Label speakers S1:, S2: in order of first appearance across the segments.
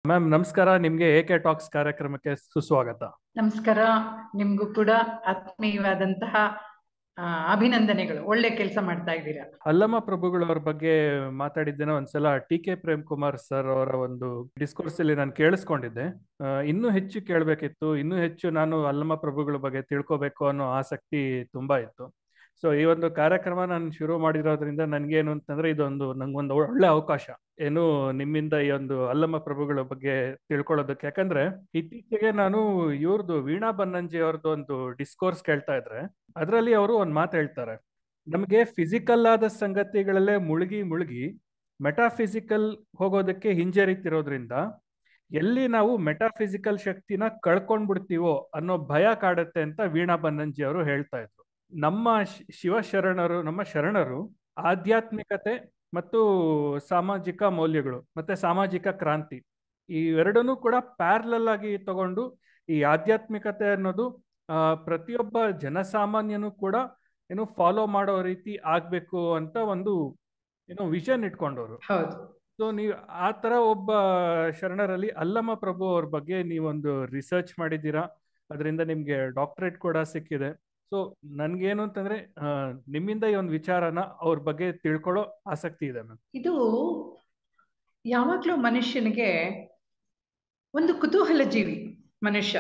S1: Ma'am ನಮಸ್ಕಾರ ನಿಮ್ಗೆ A K tax ಕಾರ್ಯಕ್ರಮಕ್ಕೆ ಸುಸ್ವಾಗತ
S2: ನಮಸ್ಕಾರ ನಿಮ್ಗೂ ಕೂಡ ಆತ್ಮೀಯವಾದಂತಹ ಆ, ಅಭಿನಂದನೆಗಳು ಒಳ್ಳೆ ಕೆಲಸ ಮಾಡ್ತಾ ಇದ್ದೀರಾ
S1: ಅಲ್ಲಮ ಪ್ರಭುಗಳವ್ರ ಬಗ್ಗೆ ಮಾತಾಡಿದ್ದೇನೆ ಒಂದ್ಸಲ T K Prem Kumar sir ಅವರ ಒಂದು ಡಿಸ್ಕೋರ್ಸ್ ಅಲ್ಲಿ ನಾನು ಕೇಳಿಸ್ಕೊಂಡಿದ್ದೆ ಆ, ಇನ್ನೂ ಹೆಚ್ಚು ಕೇಳಬೇಕಿತ್ತು ಇನ್ನೂ ಹೆಚ್ಚು ನಾನು ಅಲ್ಲಮ ಪ್ರಭುಗಳ ಬಗ್ಗೆ ತಿಳ್ಕೊಬೇಕು ಅನ್ನೋ ಆಸಕ್ತಿ ತುಂಬಾ ಇತ್ತು ಸೊ ಈ ಒಂದು ಕಾರ್ಯಕ್ರಮ ನಾನು ಶುರು ಮಾಡಿರೋದ್ರಿಂದ ನನ್ಗೇನು ಅಂತಂದ್ರೆ ಇದೊಂದು ನಂಗೊಂದು ಒಳ್ಳೆ ಅವಕಾಶ ಏನು ನಿಮ್ಮಿಂದ ಈ ಒಂದು ಅಲ್ಲಮ ಪ್ರಭುಗಳ ಬಗ್ಗೆ ತಿಳ್ಕೊಳ್ಳೋದಕ್ಕೆ ಯಾಕಂದ್ರೆ ಇತ್ತೀಚೆಗೆ ನಾನು ಇವ್ರದ್ದು ವೀಣಾ ಬನ್ನಂಜಿ ಅವ್ರದ್ದು ಒಂದು ಡಿಸ್ಕೋರ್ಸ್ ಕೇಳ್ತಾ ಇದ್ರೆ ಅದರಲ್ಲಿ ಅವರು ಒಂದು ಮಾತು ಹೇಳ್ತಾರೆ ನಮಗೆ ಫಿಸಿಕಲ್ ಆದ ಸಂಗತಿಗಳಲ್ಲೇ ಮುಳುಗಿ ಮುಳುಗಿ ಮೆಟಾಫಿಸಿಕಲ್ ಹೋಗೋದಕ್ಕೆ ಹಿಂಜರಿತಿರೋದ್ರಿಂದ ಎಲ್ಲಿ ನಾವು ಮೆಟಾಫಿಸಿಕಲ್ ಶಕ್ತಿನ ಕಳ್ಕೊಂಡ್ಬಿಡ್ತೀವೋ ಅನ್ನೋ ಭಯ ಕಾಡುತ್ತೆ ಅಂತ ವೀಣಾ ಬನ್ನಂಜಿ ಅವರು ಹೇಳ್ತಾ ಇದ್ರು ನಮ್ಮ ಶ್- ಶಿವಶರಣರು ನಮ್ಮ ಶರಣರು ಆಧ್ಯಾತ್ಮಿಕತೆ ಮತ್ತು ಸಾಮಾಜಿಕ ಮೌಲ್ಯಗಳು ಮತ್ತೆ ಸಾಮಾಜಿಕ ಕ್ರಾಂತಿ ಈ ಎರಡನ್ನೂ ಕೂಡ ಪ್ಯಾರಲಲ್ ಆಗಿ ತಗೊಂಡು ಈ ಆಧ್ಯಾತ್ಮಿಕತೆ ಅನ್ನೋದು ಆ, ಪ್ರತಿಯೊಬ್ಬ ಜನಸಾಮಾನ್ಯನೂ ಕೂಡ ಏನು ಫಾಲೋ ಮಾಡೋ ರೀತಿ ಆಗ್ಬೇಕು ಅಂತ ಒಂದು ಏನೋ ವಿಷನ್ ಇಟ್ಕೊಂಡವರು
S2: ಹೌದು
S1: ಸೊ ನೀವು ಆ ತರ ಒಬ್ಬ ಶರಣರಲ್ಲಿ ಅಲ್ಲಮ ಪ್ರಭು ಅವ್ರ ಬಗ್ಗೆ ನೀವೊಂದು ರಿಸರ್ಚ್ ಮಾಡಿದ್ದೀರಾ ಅದರಿಂದ ನಿಮ್ಗೆ ಡಾಕ್ಟರೇಟ್ ಕೂಡ ಸಿಕ್ಕಿದೆ ಸೊ ನನ್ಗೇನು ಅಂತಂದ್ರೆ ಆ, ನಿಮ್ಮಿಂದ ಈ ಒಂದು ವಿಚಾರನ ಅವ್ರ ಬಗ್ಗೆ ತಿಳ್ಕೊಳ್ಳೋ ಆಸಕ್ತಿ ಇದೆ ಮ್ಯಾಮ್
S2: ಇದು ಯಾವಾಗ್ಲೂ ಮನುಷ್ಯನಿಗೆ ಒಂದು ಕುತೂಹಲ ಜೀವಿ ಮನುಷ್ಯ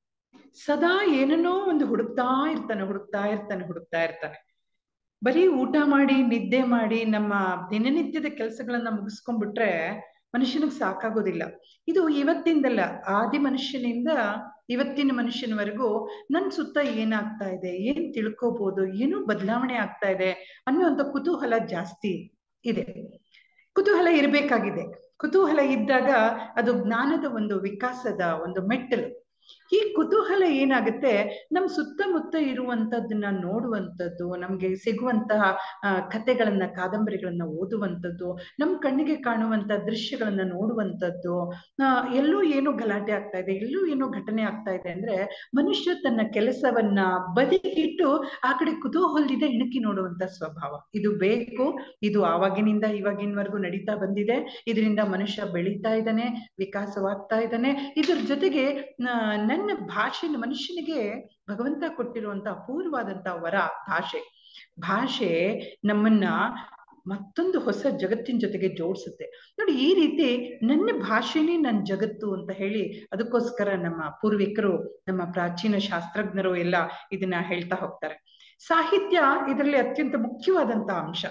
S2: ಸದಾ ಏನನ್ನೋ ಒಂದು ಹುಡುಕ್ತಾ ಇರ್ತಾನೆ ಹುಡುಕ್ತಾ ಇರ್ತಾನೆ ಹುಡುಕ್ತಾ ಇರ್ತಾನೆ ಬರೀ ಊಟ ಮಾಡಿ ನಿದ್ದೆ ಮಾಡಿ ನಮ್ಮ ದಿನನಿತ್ಯದ ಕೆಲಸಗಳನ್ನ ಮುಗಿಸ್ಕೊಂಡ್ಬಿಟ್ರೆ ಮನುಷ್ಯನಿಗೆ ಸಾಕಾಗೋದಿಲ್ಲ ಇದು ಇವತ್ತಿಂದಲ್ಲ ಆದಿ ಮನುಷ್ಯನಿಂದ ಇವತ್ತಿನ ಮನುಷ್ಯನವರೆಗೂ ನನ್ ಸುತ್ತ ಏನಾಗ್ತಾ ಇದೆ ಏನ್ ತಿಳ್ಕೋಬಹುದು ಏನು ಬದಲಾವಣೆ ಆಗ್ತಾ ಇದೆ ಅನ್ನುವಂಥ ಕುತೂಹಲ ಜಾಸ್ತಿ ಇದೆ ಕುತೂಹಲ ಇರಬೇಕಾಗಿದೆ ಕುತೂಹಲ ಇದ್ದಾಗ ಅದು ಜ್ಞಾನದ ಒಂದು ವಿಕಾಸದ ಒಂದು ಮೆಟ್ಟಲು ಈ ಕುತೂಹಲ ಏನಾಗುತ್ತೆ ನಮ್ ಸುತ್ತಮುತ್ತ ಇರುವಂತದ್ದನ್ನ ನೋಡುವಂಥದ್ದು ನಮ್ಗೆ ಸಿಗುವಂತಹ ಆ, ಕಥೆಗಳನ್ನ ಕಾದಂಬರಿಗಳನ್ನ ಓದುವಂಥದ್ದು ನಮ್ ಕಣ್ಣಿಗೆ ಕಾಣುವಂತ ದೃಶ್ಯಗಳನ್ನ ನೋಡುವಂಥದ್ದು ಆ, ಎಲ್ಲೂ ಏನೋ ಗಲಾಟೆ ಆಗ್ತಾ ಇದೆ ಎಲ್ಲೂ ಏನೋ ಘಟನೆ ಆಗ್ತಾ ಇದೆ ಅಂದ್ರೆ ಮನುಷ್ಯ ತನ್ನ ಕೆಲಸವನ್ನ ಬದಿಗಿಟ್ಟು ಆ ಕಡೆ ಕುತೂಹಲದಿಂದ ಇಣುಕಿ ನೋಡುವಂತ ಸ್ವಭಾವ ಇದು ಬೇಕು ಇದು ಆವಾಗಿನಿಂದ ಇವಾಗಿನವರೆಗೂ ನಡೀತಾ ಬಂದಿದೆ ಇದರಿಂದ ಮನುಷ್ಯ ಬೆಳೀತಾ ಇದ್ದಾನೆ ವಿಕಾಸವಾಗ್ತಾ ಇದ್ದಾನೆ ಇದ್ರ ಜೊತೆಗೆ ನ- ನನ್ನ ಭಾಷೆ ಮನುಷ್ಯನಿಗೆ ಭಗವಂತ ಕೊಟ್ಟಿರುವಂತ ಅಪೂರ್ವವಾದಂತ ವರ ಭಾಷೆ ಭಾಷೆ ನಮ್ಮನ್ನ ಮತ್ತೊಂದು ಹೊಸ ಜಗತ್ತಿನ ಜೊತೆಗೆ ಜೋಡಿಸುತ್ತೆ ನೋಡಿ ಈ ರೀತಿ ನನ್ನ ಭಾಷೆನೇ ನನ್ನ ಜಗತ್ತು ಅಂತ ಹೇಳಿ ಅದಕ್ಕೋಸ್ಕರ ನಮ್ಮ ಪೂರ್ವಿಕರು ನಮ್ಮ ಪ್ರಾಚೀನ ಶಾಸ್ತ್ರಜ್ಞರು ಎಲ್ಲ ಇದನ್ನ ಹೇಳ್ತಾ ಹೋಗ್ತಾರೆ ಸಾಹಿತ್ಯ ಇದರಲ್ಲಿ ಅತ್ಯಂತ ಮುಖ್ಯವಾದಂತ ಅಂಶ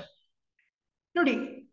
S2: ನೋಡಿ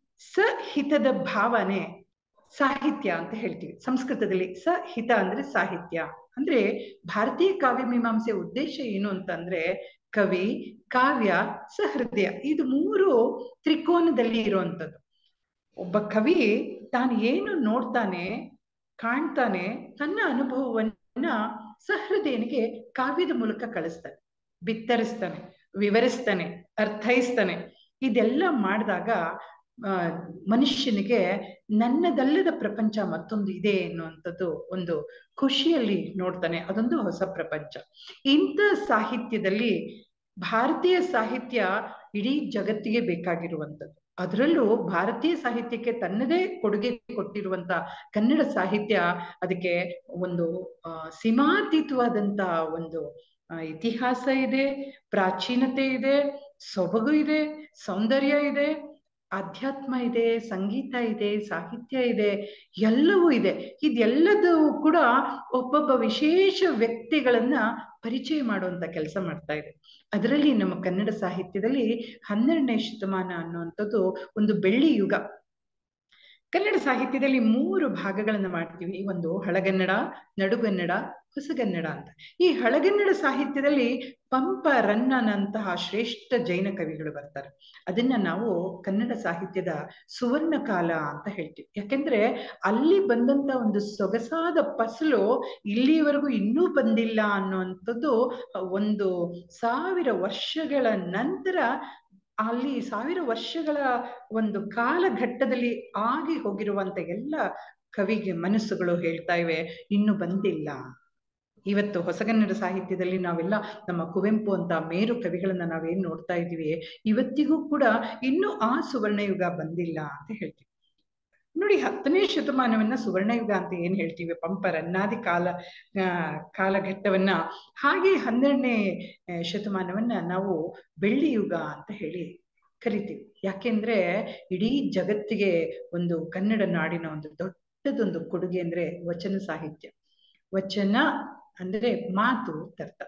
S2: ಸಹಿತದ ಭಾವನೆ ಸಾಹಿತ್ಯ ಅಂತ ಹೇಳ್ತೀವಿ ಸಂಸ್ಕೃತದಲ್ಲಿ ಸಹಿತ ಅಂದ್ರೆ ಸಾಹಿತ್ಯ ಅಂದ್ರೆ ಭಾರತೀಯ ಕಾವ್ಯ ಮೀಮಾಂಸೆ ಉದ್ದೇಶ ಏನು ಅಂತಂದ್ರೆ ಕವಿ ಕಾವ್ಯ ಸಹೃದಯ ಇದು ಮೂರು ತ್ರಿಕೋನದಲ್ಲಿ ಇರುವಂತದ್ದು ಒಬ್ಬ ಕವಿ ತಾನು ಏನು ನೋಡ್ತಾನೆ ಕಾಣ್ತಾನೆ ತನ್ನ ಅನುಭವವನ್ನ ಸಹೃದಯನಿಗೆ ಕಾವ್ಯದ ಮೂಲಕ ಕಳಿಸ್ತಾನೆ ಬಿತ್ತರಿಸ್ತಾನೆ ವಿವರಿಸ್ತಾನೆ ಅರ್ಥೈಸ್ತಾನೆ ಇದೆಲ್ಲ ಮಾಡಿದಾಗ ಆ, ಮನುಷ್ಯನಿಗೆ ನನ್ನದಲ್ಲದ ಪ್ರಪಂಚ ಮತ್ತೊಂದು ಇದೆ ಎನ್ನುವಂಥದ್ದು ಒಂದು ಖುಷಿಯಲ್ಲಿ ನೋಡ್ತಾನೆ ಅದೊಂದು ಹೊಸ ಪ್ರಪಂಚ ಇಂಥ ಸಾಹಿತ್ಯದಲ್ಲಿ ಭಾರತೀಯ ಸಾಹಿತ್ಯ ಇಡೀ ಜಗತ್ತಿಗೆ ಬೇಕಾಗಿರುವಂಥದ್ದು ಅದರಲ್ಲೂ ಭಾರತೀಯ ಸಾಹಿತ್ಯಕ್ಕೆ ತನ್ನದೇ ಕೊಡುಗೆ ಕೊಟ್ಟಿರುವಂತ ಕನ್ನಡ ಸಾಹಿತ್ಯ ಅದಕ್ಕೆ ಒಂದು ಆ, ಸೀಮಾತೀತವಾದಂತ ಒಂದು ಆ, ಇತಿಹಾಸ ಇದೆ ಪ್ರಾಚೀನತೆ ಇದೆ ಸೊಬಗು ಇದೆ ಸೌಂದರ್ಯ ಇದೆ ಆಧ್ಯಾತ್ಮ ಇದೆ ಸಂಗೀತ ಇದೆ ಸಾಹಿತ್ಯ ಇದೆ ಎಲ್ಲವೂ ಇದೆ ಇದೆಲ್ಲದೂ ಕೂಡ ಒಬ್ಬೊಬ್ಬ ವಿಶೇಷ ವ್ಯಕ್ತಿಗಳನ್ನ ಪರಿಚಯ ಮಾಡುವಂತ ಕೆಲಸ ಮಾಡ್ತಾ ಇದೆ ಅದರಲ್ಲಿ ನಮ್ಮ ಕನ್ನಡ ಸಾಹಿತ್ಯದಲ್ಲಿ ಹನ್ನೆರಡನೇ ಶತಮಾನ ಅನ್ನುವಂಥದ್ದು ಒಂದು ಬೆಳ್ಳಿ ಯುಗ ಕನ್ನಡ ಸಾಹಿತ್ಯದಲ್ಲಿ ಮೂರು ಭಾಗಗಳನ್ನ ಮಾಡ್ತೀವಿ ಒಂದು ಹಳಗನ್ನಡ ನಡುಗನ್ನಡ ಹೊಸಗನ್ನಡ ಅಂತ ಈ ಹಳಗನ್ನಡ ಸಾಹಿತ್ಯದಲ್ಲಿ ಪಂಪ ರನ್ನನಂತಹ ಶ್ರೇಷ್ಠ ಜೈನ ಕವಿಗಳು ಬರ್ತಾರೆ ಅದನ್ನ ನಾವು ಕನ್ನಡ ಸಾಹಿತ್ಯದ ಸುವರ್ಣ ಕಾಲ ಅಂತ ಹೇಳ್ತೀವಿ ಯಾಕೆಂದ್ರೆ ಅಲ್ಲಿ ಬಂದಂತ ಒಂದು ಸೊಗಸಾದ ಫಸಲು ಇಲ್ಲಿವರೆಗೂ ಇನ್ನೂ ಬಂದಿಲ್ಲ ಅನ್ನುವಂಥದ್ದು ಒಂದು ಸಾವಿರ ವರ್ಷಗಳ ನಂತರ ಅಲ್ಲಿ ಸಾವಿರ ವರ್ಷಗಳ ಒಂದು ಕಾಲಘಟ್ಟದಲ್ಲಿ ಆಗಿ ಹೋಗಿರುವಂತ ಎಲ್ಲ ಕವಿಗೆ ಮನಸ್ಸುಗಳು ಹೇಳ್ತಾ ಇವೆ ಇನ್ನು ಬಂದಿಲ್ಲ ಇವತ್ತು ಹೊಸಗನ್ನಡ ಸಾಹಿತ್ಯದಲ್ಲಿ ನಾವೆಲ್ಲ ನಮ್ಮ ಕುವೆಂಪು ಅಂತ ಮೇರು ಕವಿಗಳನ್ನ ನಾವೇನ್ ನೋಡ್ತಾ ಇದೀವಿ ಇವತ್ತಿಗೂ ಕೂಡ ಇನ್ನೂ ಆ ಸುವರ್ಣ ಯುಗ ಬಂದಿಲ್ಲ ಅಂತ ಹೇಳ್ತೀವಿ ನೋಡಿ ಹತ್ತನೇ ಶತಮಾನವನ್ನ ಸುವರ್ಣಯುಗ ಅಂತ ಏನ್ ಹೇಳ್ತೀವಿ ಪಂಪರ ಅನ್ನಾದಿ ಕಾಲ ಆ, ಕಾಲಘಟ್ಟವನ್ನ ಹಾಗೆ ಹನ್ನೆರಡನೇ ಆ, ಶತಮಾನವನ್ನ ನಾವು ಬೆಳ್ಳಿ ಯುಗ ಅಂತ ಹೇಳಿ ಕರಿತೀವಿ ಯಾಕೆಂದ್ರೆ ಇಡೀ ಜಗತ್ತಿಗೆ ಒಂದು ಕನ್ನಡ ನಾಡಿನ ಒಂದು ದೊಡ್ಡದೊಂದು ಕೊಡುಗೆ ಅಂದ್ರೆ ವಚನ ಸಾಹಿತ್ಯ ವಚನ ಅಂದ್ರೆ ಮಾತು ಅರ್ಥ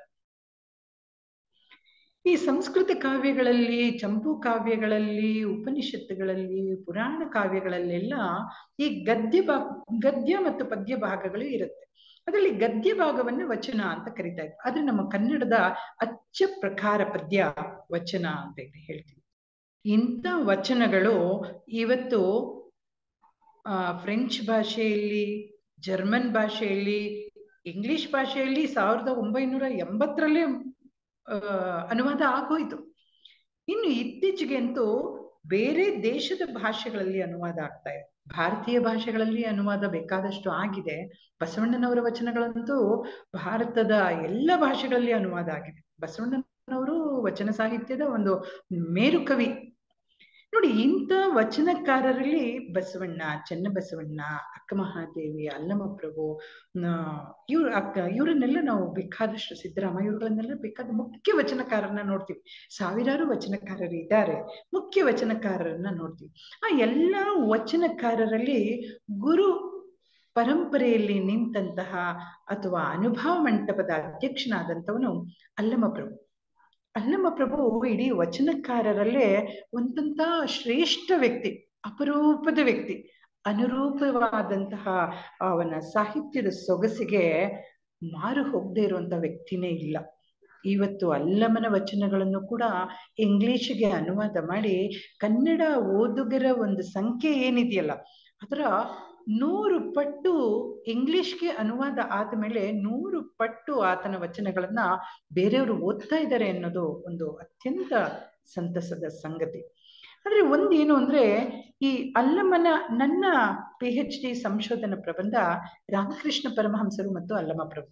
S2: ಈ ಸಂಸ್ಕೃತ ಕಾವ್ಯಗಳಲ್ಲಿ ಚಂಪು ಕಾವ್ಯಗಳಲ್ಲಿ ಉಪನಿಷತ್ತುಗಳಲ್ಲಿ ಪುರಾಣ ಕಾವ್ಯಗಳಲ್ಲೆಲ್ಲ ಈ ಗದ್ಯ ಭಾ ಗದ್ಯ ಮತ್ತು ಪದ್ಯ ಭಾಗಗಳು ಇರುತ್ತೆ ಅದರಲ್ಲಿ ಗದ್ಯ ಭಾಗವನ್ನ ವಚನ ಅಂತ ಕರಿತಾ ಇದ್ರು ಆದ್ರೆ ನಮ್ಮ ಕನ್ನಡದ ಅಚ್ಚ ಪ್ರಕಾರ ಪದ್ಯ ವಚನ ಅಂತ ಹೇಳಿ ಹೇಳ್ತೀವಿ ಇಂಥ ವಚನಗಳು ಇವತ್ತು ಆ ಫ್ರೆಂಚ್ ಭಾಷೆಯಲ್ಲಿ ಜರ್ಮನ್ ಭಾಷೆಯಲ್ಲಿ ಇಂಗ್ಲಿಷ್ ಭಾಷೆಯಲ್ಲಿ ಸಾವಿರದ ಒಂಬೈನೂರ ಎಂಬತ್ತರಲ್ಲೇ ಆ, ಅನುವಾದ ಆಗೋಯ್ತು ಇನ್ನು ಇತ್ತೀಚೆಗೆ ಅಂತೂ ಬೇರೆ ದೇಶದ ಭಾಷೆಗಳಲ್ಲಿ ಅನುವಾದ ಆಗ್ತಾ ಇದೆ ಭಾರತೀಯ ಭಾಷೆಗಳಲ್ಲಿ ಅನುವಾದ ಬೇಕಾದಷ್ಟು ಆಗಿದೆ ಬಸವಣ್ಣನವರ ವಚನಗಳಂತೂ ಭಾರತದ ಎಲ್ಲ ಭಾಷೆಗಳಲ್ಲಿ ಅನುವಾದ ಆಗಿದೆ ಬಸವಣ್ಣನವರು ವಚನ ಸಾಹಿತ್ಯದ ಒಂದು ಮೇರು ಕವಿ ನೋಡಿ ಇಂಥ ವಚನಕಾರರಲ್ಲಿ ಬಸವಣ್ಣ ಚನ್ನಬಸವಣ್ಣ ಅಕ್ಕ ಮಹಾದೇವಿ ಅಲ್ಲಮ ಪ್ರಭು ಇವ್ರ ಅಕ್ಕ ಇವರನ್ನೆಲ್ಲ ನಾವು ಬೇಕಾದಷ್ಟು ಸಿದ್ದರಾಮ ಇವ್ರುಗಳನ್ನೆಲ್ಲ ಬೇಕಾದ ಮುಖ್ಯ ವಚನಕಾರರನ್ನ ನೋಡ್ತೀವಿ ಸಾವಿರಾರು ವಚನಕಾರರು ಇದ್ದಾರೆ ಮುಖ್ಯ ವಚನಕಾರರನ್ನ ನೋಡ್ತೀವಿ ಆ ಎಲ್ಲಾ ವಚನಕಾರರಲ್ಲಿ ಗುರು ಪರಂಪರೆಯಲ್ಲಿ ನಿಂತಹ ಅಥವಾ ಅನುಭವ ಮಂಟಪದ ಅಧ್ಯಕ್ಷನಾದಂಥವನು ಅಲ್ಲಮ ಪ್ರಭು ಅಲ್ಲಮ ಪ್ರಭು ಇಡೀ ವಚನಕಾರರಲ್ಲೇ ಒಂದಂತ ಶ್ರೇಷ್ಠ ವ್ಯಕ್ತಿ ಅಪರೂಪದ ವ್ಯಕ್ತಿ ಅನುರೂಪವಾದಂತಹ ಅವನ ಸಾಹಿತ್ಯದ ಸೊಗಸಿಗೆ ಮಾರು ಹೋಗದೆ ಇರುವಂತ ವ್ಯಕ್ತಿನೇ ಇಲ್ಲ ಇವತ್ತು ಅಲ್ಲಮನ ವಚನಗಳನ್ನು ಕೂಡ ಇಂಗ್ಲಿಷಿಗೆ ಅನುವಾದ ಮಾಡಿ ಕನ್ನಡ ಓದುಗರ ಒಂದು ಸಂಖ್ಯೆ ಏನಿದೆಯಲ್ಲ ಅದರ ನೂರು ಪಟ್ಟು ಇಂಗ್ಲಿಷ್ಗೆ ಅನುವಾದ ಆದ್ಮೇಲೆ ನೂರು ಪಟ್ಟು ಆತನ ವಚನಗಳನ್ನ ಬೇರೆಯವರು ಓದ್ತಾ ಇದ್ದಾರೆ ಅನ್ನೋದು ಒಂದು ಅತ್ಯಂತ ಸಂತಸದ ಸಂಗತಿ ಆದ್ರೆ ಒಂದೇನು ಅಂದ್ರೆ ಈ ಅಲ್ಲಮನ ನನ್ನ ಪಿ ಎಚ್ ಡಿ ಸಂಶೋಧನಾ ಪ್ರಬಂಧ ರಾಮಕೃಷ್ಣ ಪರಮಹಂಸರು ಮತ್ತು ಅಲ್ಲಮ ಪ್ರಭು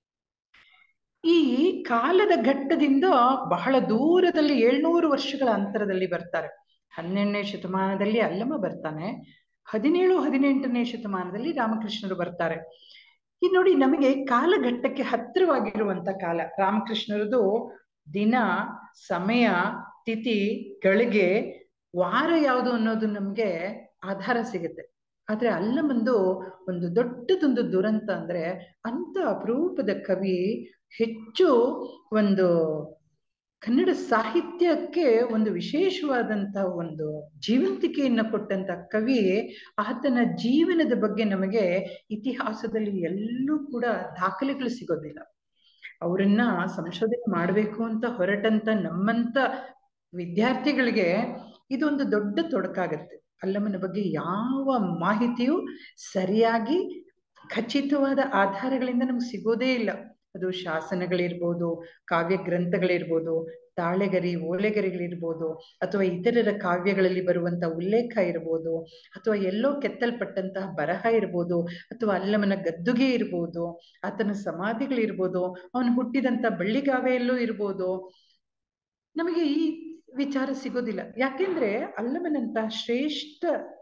S2: ಈ ಕಾಲದ ಘಟ್ಟದಿಂದ ಬಹಳ ದೂರದಲ್ಲಿ ಏಳ್ನೂರು ವರ್ಷಗಳ ಅಂತರದಲ್ಲಿ ಬರ್ತಾರೆ ಹನ್ನೆರಡನೇ ಶತಮಾನದಲ್ಲಿ ಅಲ್ಲಮ ಬರ್ತಾನೆ ಹದಿನೇಳು ಹದಿನೆಂಟನೇ ಶತಮಾನದಲ್ಲಿ ರಾಮಕೃಷ್ಣರು ಬರ್ತಾರೆ ಈ ನೋಡಿ ನಮಗೆ ಕಾಲಘಟ್ಟಕ್ಕೆ ಹತ್ತಿರವಾಗಿರುವಂತ ಕಾಲ ರಾಮಕೃಷ್ಣರದು ದಿನ ಸಮಯ ತಿಥಿ ಗಳಿಗೆ ವಾರ ಯಾವುದು ಅನ್ನೋದು ನಮ್ಗೆ ಆಧಾರ ಸಿಗುತ್ತೆ ಆದ್ರೆ ಅಲ್ಲಮಂದು ಒಂದು ದೊಡ್ಡದೊಂದು ದುರಂತ ಅಂದ್ರೆ ಅಂತ ಅಪರೂಪದ ಕವಿ ಹೆಚ್ಚು ಒಂದು ಕನ್ನಡ ಸಾಹಿತ್ಯಕ್ಕೆ ಒಂದು ವಿಶೇಷವಾದಂತ ಒಂದು ಜೀವಂತಿಕೆಯನ್ನ ಕೊಟ್ಟಂತ ಕವಿ ಆತನ ಜೀವನದ ಬಗ್ಗೆ ನಮಗೆ ಇತಿಹಾಸದಲ್ಲಿ ಎಲ್ಲೂ ಕೂಡ ದಾಖಲೆಗಳು ಸಿಗೋದಿಲ್ಲ ಅವರನ್ನ ಸಂಶೋಧನೆ ಮಾಡಬೇಕು ಅಂತ ಹೊರಟಂತ ನಮ್ಮಂತ ವಿದ್ಯಾರ್ಥಿಗಳಿಗೆ ಇದೊಂದು ದೊಡ್ಡ ತೊಡಕಾಗತ್ತೆ ಅಲ್ಲಮ್ಮನ ಬಗ್ಗೆ ಯಾವ ಮಾಹಿತಿಯೂ ಸರಿಯಾಗಿ ಖಚಿತವಾದ ಆಧಾರಗಳಿಂದ ನಮ್ಗೆ ಸಿಗೋದೇ ಇಲ್ಲ ಅದು ಶಾಸನಗಳಿರ್ಬೋದು ಕಾವ್ಯ ಗ್ರಂಥಗಳಿರ್ಬೋದು ತಾಳೆಗರಿ ಓಲೆಗರಿಗಳಿರ್ಬೋದು ಅಥವಾ ಇತರರ ಕಾವ್ಯಗಳಲ್ಲಿ ಬರುವಂತ ಉಲ್ಲೇಖ ಇರ್ಬೋದು ಅಥವಾ ಎಲ್ಲೋ ಕೆತ್ತಲ್ಪಟ್ಟಂತಹ ಬರಹ ಇರ್ಬೋದು ಅಥವಾ ಅಲ್ಲಮನ ಗದ್ದುಗೆ ಇರ್ಬೋದು ಆತನ ಸಮಾಧಿಗಳಿರ್ಬೋದು ಅವನು ಹುಟ್ಟಿದಂತ ಬಳ್ಳಿಗಾವೆಯಲ್ಲೂ ಇರ್ಬೋದು ನಮಗೆ ಈ ವಿಚಾರ ಸಿಗೋದಿಲ್ಲ ಯಾಕೆಂದ್ರೆ ಅಲ್ಲಮನಂತ ಶ್ರೇಷ್ಠ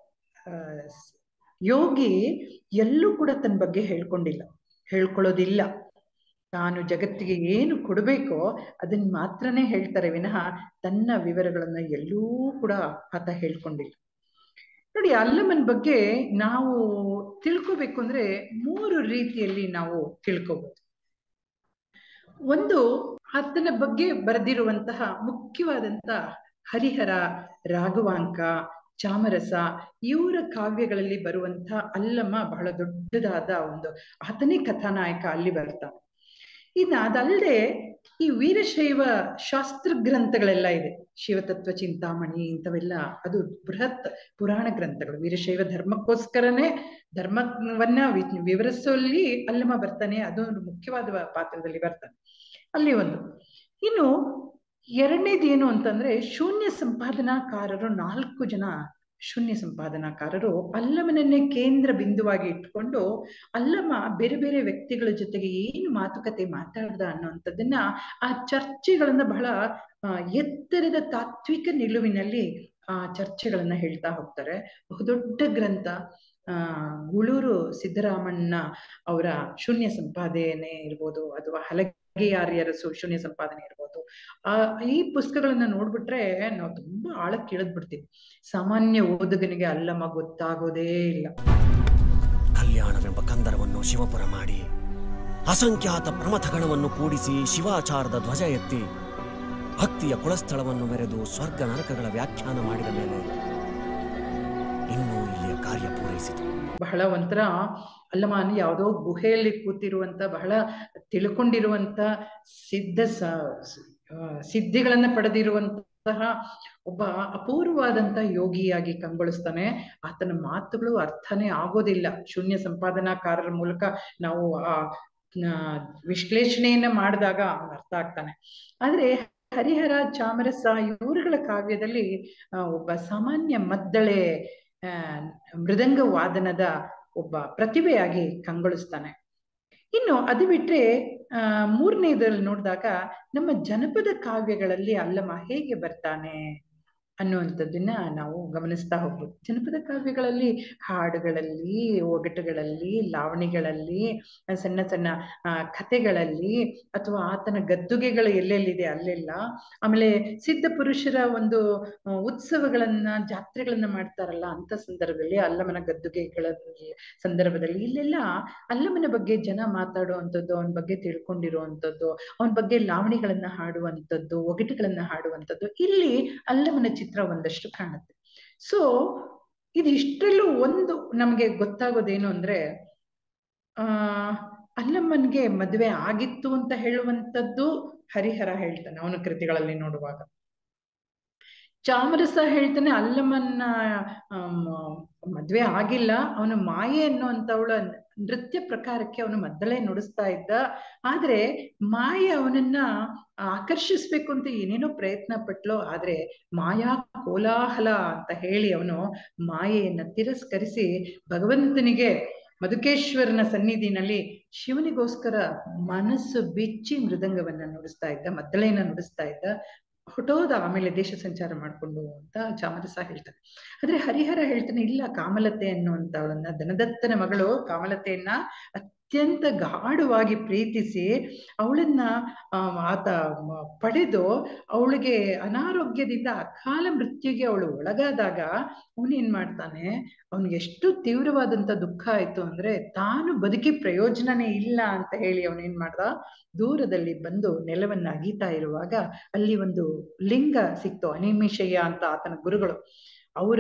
S2: ಯೋಗಿ ಎಲ್ಲೂ ಕೂಡ ತನ್ನ ಬಗ್ಗೆ ಹೇಳ್ಕೊಂಡಿಲ್ಲ ಹೇಳ್ಕೊಳ್ಳೋದಿಲ್ಲ ತಾನು ಜಗತ್ತಿಗೆ ಏನು ಕೊಡಬೇಕೋ ಅದನ್ನ ಮಾತ್ರನೇ ಹೇಳ್ತಾರೆ ವಿನಃ ತನ್ನ ವಿವರಗಳನ್ನ ಎಲ್ಲೂ ಕೂಡ ಆತ ಹೇಳ್ಕೊಂಡಿಲ್ಲ ನೋಡಿ ಅಲ್ಲಮನ್ ಬಗ್ಗೆ ನಾವು ತಿಳ್ಕೋಬೇಕು ಅಂದ್ರೆ ಮೂರು ರೀತಿಯಲ್ಲಿ ನಾವು ತಿಳ್ಕೋಬಹುದು ಒಂದು ಆತನ ಬಗ್ಗೆ ಬರೆದಿರುವಂತಹ ಮುಖ್ಯವಾದಂತ ಹರಿಹರ ರಾಘವಾಂಕ ಚಾಮರಸ ಇವರ ಕಾವ್ಯಗಳಲ್ಲಿ ಬರುವಂತಹ ಅಲ್ಲಮ ಬಹಳ ದೊಡ್ಡದಾದ ಒಂದು ಆತನೇ ಕಥಾನಾಯಕ ಅಲ್ಲಿ ಬರ್ತಾನೆ ಇನ್ನು ಅದಲ್ಲದೆ ಈ ವೀರಶೈವ ಶಾಸ್ತ್ರ ಗ್ರಂಥಗಳೆಲ್ಲ ಇದೆ ಶಿವತತ್ವ ಚಿಂತಾಮಣಿ ಇಂಥವೆಲ್ಲ ಅದು ಬೃಹತ್ ಪುರಾಣ ಗ್ರಂಥಗಳು ವೀರಶೈವ ಧರ್ಮಕ್ಕೋಸ್ಕರನೇ ಧರ್ಮವನ್ನ ವಿವರಿಸುವಲ್ಲಿ ಅಲ್ಲಮ ಬರ್ತಾನೆ ಅದು ಒಂದು ಮುಖ್ಯವಾದ ಪಾತ್ರದಲ್ಲಿ ಬರ್ತಾನೆ ಅಲ್ಲಿ ಒಂದು ಇನ್ನು ಎರಡನೇದು ಏನು ಅಂತಂದ್ರೆ ಶೂನ್ಯ ಸಂಪಾದನಾಕಾರರು ನಾಲ್ಕು ಜನ ಶೂನ್ಯ ಸಂಪಾದನಾಕಾರರು ಅಲ್ಲಮನನ್ನೇ ಕೇಂದ್ರ ಬಿಂದುವಾಗಿ ಇಟ್ಕೊಂಡು ಅಲ್ಲಮ ಬೇರೆ ಬೇರೆ ವ್ಯಕ್ತಿಗಳ ಜೊತೆಗೆ ಏನು ಮಾತುಕತೆ ಮಾತಾಡ್ದ ಅನ್ನುವಂಥದ್ದನ್ನ ಆ ಚರ್ಚೆಗಳನ್ನ ಬಹಳ ಎತ್ತರದ ತಾತ್ವಿಕ ನಿಲುವಿನಲ್ಲಿ ಆ ಚರ್ಚೆಗಳನ್ನ ಹೇಳ್ತಾ ಹೋಗ್ತಾರೆ ಬಹುದೊಡ್ಡ ಗ್ರಂಥ ಆ ಗುಳೂರು ಸಿದ್ದರಾಮಣ್ಣ ಅವರ ಶೂನ್ಯ ಸಂಪಾದನೆ ಇರ್ಬೋದು ಅಥವಾ ಹಲಗೆಯಾರ್ಯರ ಸು ಶೂನ್ಯ ಸಂಪಾದನೆ ಇರ್ಬೋದು ಆ ಈ ಪುಸ್ತಕಗಳನ್ನ ನೋಡ್ಬಿಟ್ರೆ ನಾವು ತುಂಬಾ ಆಳಕ್ಕೆ ಇಳಿದ್ ಬಿಡ್ತೀವಿ ಸಾಮಾನ್ಯ ಓದುಗನಿಗೆ ಅಲ್ಲಮ್ಮ ಗೊತ್ತಾಗೋದೇ ಇಲ್ಲ
S3: ಕಲ್ಯಾಣವೆಂಬ ಕಂದರವನ್ನು ಶಿವಪುರ ಮಾಡಿ ಅಸಂಖ್ಯಾತ ಪ್ರಮಥಗಣವನ್ನು ಕೂಡಿಸಿ ಶಿವಾಚಾರದ ಧ್ವಜ ಎತ್ತಿ ಭಕ್ತಿಯ ಕುಳಸ್ಥಳವನ್ನು ಮೆರೆದು ಸ್ವರ್ಗ ನರಕಗಳ ವ್ಯಾಖ್ಯಾನ ಮಾಡಿದ ಮೇಲೆ ಇನ್ನೂ ಇಲ್ಲಿಯ ಕಾರ್ಯ ಪೂರೈಸಿತು
S2: ಬಹಳ ಒಂಥರ ಅಲ್ಲಮಾನ್ ಯಾವುದೋ ಗುಹೆಯಲ್ಲಿ ಕೂತಿರುವಂತ ಬಹಳ ತಿಳ್ಕೊಂಡಿರುವಂತ ಸಿದ್ಧ ಸ ಆ, ಸಿದ್ಧಿಗಳನ್ನ ಪಡೆದಿರುವಂತಹ ಒಬ್ಬ ಅಪೂರ್ವವಾದಂತ ಯೋಗಿಯಾಗಿ ಕಂಗೊಳಿಸ್ತಾನೆ ಆತನ ಮಾತುಗಳು ಅರ್ಥನೇ ಆಗೋದಿಲ್ಲ ಶೂನ್ಯ ಸಂಪಾದನಾಕಾರರ ಮೂಲಕ ನಾವು ಆ ಆ, ವಿಶ್ಲೇಷಣೆಯನ್ನ ಮಾಡಿದಾಗ ಅವ್ನ್ ಅರ್ಥ ಆಗ್ತಾನೆ ಆದ್ರೆ ಹರಿಹರ ಚಾಮರಸ ಇವರುಗಳ ಕಾವ್ಯದಲ್ಲಿ ಆ, ಒಬ್ಬ ಸಾಮಾನ್ಯ ಮದ್ದಳೆ ಆ, ಮೃದಂಗ ವಾದನದ ಒಬ್ಬ ಪ್ರತಿಭೆಯಾಗಿ ಕಂಗೊಳಿಸ್ತಾನೆ ಇನ್ನು ಅದು ಬಿಟ್ರೆ ಆ ಮೂರನೇದಲ್ಲಿ ನೋಡಿದಾಗ ನಮ್ಮ ಜನಪದ ಕಾವ್ಯಗಳಲ್ಲಿ ಅಲ್ಲಮ ಹೇಗೆ ಬರ್ತಾನೆ ಅನ್ನುವಂಥದ್ದನ್ನ ನಾವು ಗಮನಿಸ್ತಾ ಹೋಗ್ಬೋದು ಜನಪದ ಕಾವ್ಯಗಳಲ್ಲಿ ಹಾಡುಗಳಲ್ಲಿ ಒಗಟುಗಳಲ್ಲಿ ಲಾವಣಿಗಳಲ್ಲಿ ಆ, ಸಣ್ಣ ಸಣ್ಣ ಆ, ಕಥೆಗಳಲ್ಲಿ ಅಥವಾ ಆತನ ಗದ್ದುಗೆಗಳು ಎಲ್ಲೆಲ್ಲಿದೆ ಅಲ್ಲೆಲ್ಲ ಆಮೇಲೆ ಸಿದ್ಧ ಪುರುಷರ ಒಂದು ಆ, ಉತ್ಸವಗಳನ್ನ ಜಾತ್ರೆಗಳನ್ನ ಮಾಡ್ತಾರಲ್ಲ ಅಂತ ಸಂದರ್ಭದಲ್ಲಿ ಅಲ್ಲಮನ ಗದ್ದುಗೆಗಳ ಸಂದರ್ಭದಲ್ಲಿ ಇಲ್ಲೆಲ್ಲ ಅಲ್ಲಮನ ಬಗ್ಗೆ ಜನ ಮಾತಾಡುವಂಥದ್ದು ಅವನ ಬಗ್ಗೆ ತಿಳ್ಕೊಂಡಿರುವಂಥದ್ದು ಅವನ ಬಗ್ಗೆ ಲಾವಣಿಗಳನ್ನ ಹಾಡುವಂಥದ್ದು ಒಗಟುಗಳನ್ನ ಹಾಡುವಂಥದ್ದು ಇಲ್ಲಿ ಅಲ್ಲಮನ ಚಿತ್ರ ಒಂದಷ್ಟು ಕಾಣುತ್ತೆ ಸೊ ಇದಿಷ್ಟರಲ್ಲೂ ಒಂದು ನಮಗೆ ಗೊತ್ತಾಗೋದೇನು ಅಂದ್ರೆ ಆ ಅಲ್ಲಮ್ಮನ್ಗೆ ಮದುವೆ ಆಗಿತ್ತು ಅಂತ ಹೇಳುವಂಥದ್ದು ಹರಿಹರ ಹೇಳ್ತಾನೆ ಅವನ ಕೃತಿಗಳಲ್ಲಿ ನೋಡುವಾಗ ಚಾಮರಸ ಹೇಳ್ತಾನೆ ಅಲ್ಲಮ್ಮನ್ನ ಆಮ್, ಮದ್ವೆ ಆಗಿಲ್ಲ ಅವನು ಮಾಯೆ ಅನ್ನುವಂಥವಳ ನೃತ್ಯ ಪ್ರಕಾರಕ್ಕೆ ಅವನು ಮದ್ದಳೆ ನುಡಿಸ್ತಾ ಇದ್ದ ಆದ್ರೆ ಮಾಯೆ ಅವನನ್ನ ಆಕರ್ಷಿಸ್ಬೇಕು ಅಂತ ಏನೇನೋ ಪ್ರಯತ್ನ ಪಟ್ಲು ಆದ್ರೆ ಮಾಯಾ ಕೋಲಾಹಲ ಅಂತ ಹೇಳಿ ಅವನು ಮಾಯೆಯನ್ನ ತಿರಸ್ಕರಿಸಿ ಭಗವಂತನಿಗೆ ಮಧುಕೇಶ್ವರನ ಸನ್ನಿಧಿನಲ್ಲಿ ಶಿವನಿಗೋಸ್ಕರ ಮನಸ್ಸು ಬಿಚ್ಚಿ ಮೃದಂಗವನ್ನ ನುಡಿಸ್ತಾ ಇದ್ದ ಮದ್ದಳೆಯನ್ನ ನುಡಿಸ್ತಾ ಇದ್ದ ಹೊಟ್ಟೋದ ಆಮೇಲೆ ದೇಶ ಸಂಚಾರ ಮಾಡ್ಕೊಂಡು ಅಂತ ಚಾಮರಸ ಹೇಳ್ತಾನೆ ಆದ್ರೆ ಹರಿಹರ ಹೇಳ್ತಾನೆ ಇಲ್ಲ ಕಾಮಲತೆ ಅನ್ನುವಂಥವಳನ್ನ ಧನದತ್ತನ ಮಗಳು ಕಾಮಲತೆಯನ್ನ ಅತ್ಯಂತ ಗಾಢವಾಗಿ ಪ್ರೀತಿಸಿ ಅವಳನ್ನ ಆ, ಆತ ಮ- ಪಡೆದು ಅವಳಿಗೆ ಅನಾರೋಗ್ಯದಿಂದ ಅಕಾಲ ಮೃತ್ಯುಗೆ ಅವಳು ಒಳಗಾದಾಗ ಅವನೇನ್ ಮಾಡ್ತಾನೆ ಅವನಿಗೆ ಎಷ್ಟು ತೀವ್ರವಾದಂತ ದುಃಖ ಆಯ್ತು ಅಂದ್ರೆ ತಾನು ಬದುಕಿ ಪ್ರಯೋಜನನೇ ಇಲ್ಲ ಅಂತ ಹೇಳಿ ಅವನೇನ್ ಮಾಡ್ದ ದೂರದಲ್ಲಿ ಬಂದು ನೆಲವನ್ನ ಅಗೀತಾ ಇರುವಾಗ ಅಲ್ಲಿ ಒಂದು ಲಿಂಗ ಸಿಕ್ತು ಅನಿಮಿಷಯ್ಯ ಅಂತ ಆತನ ಗುರುಗಳು ಅವರ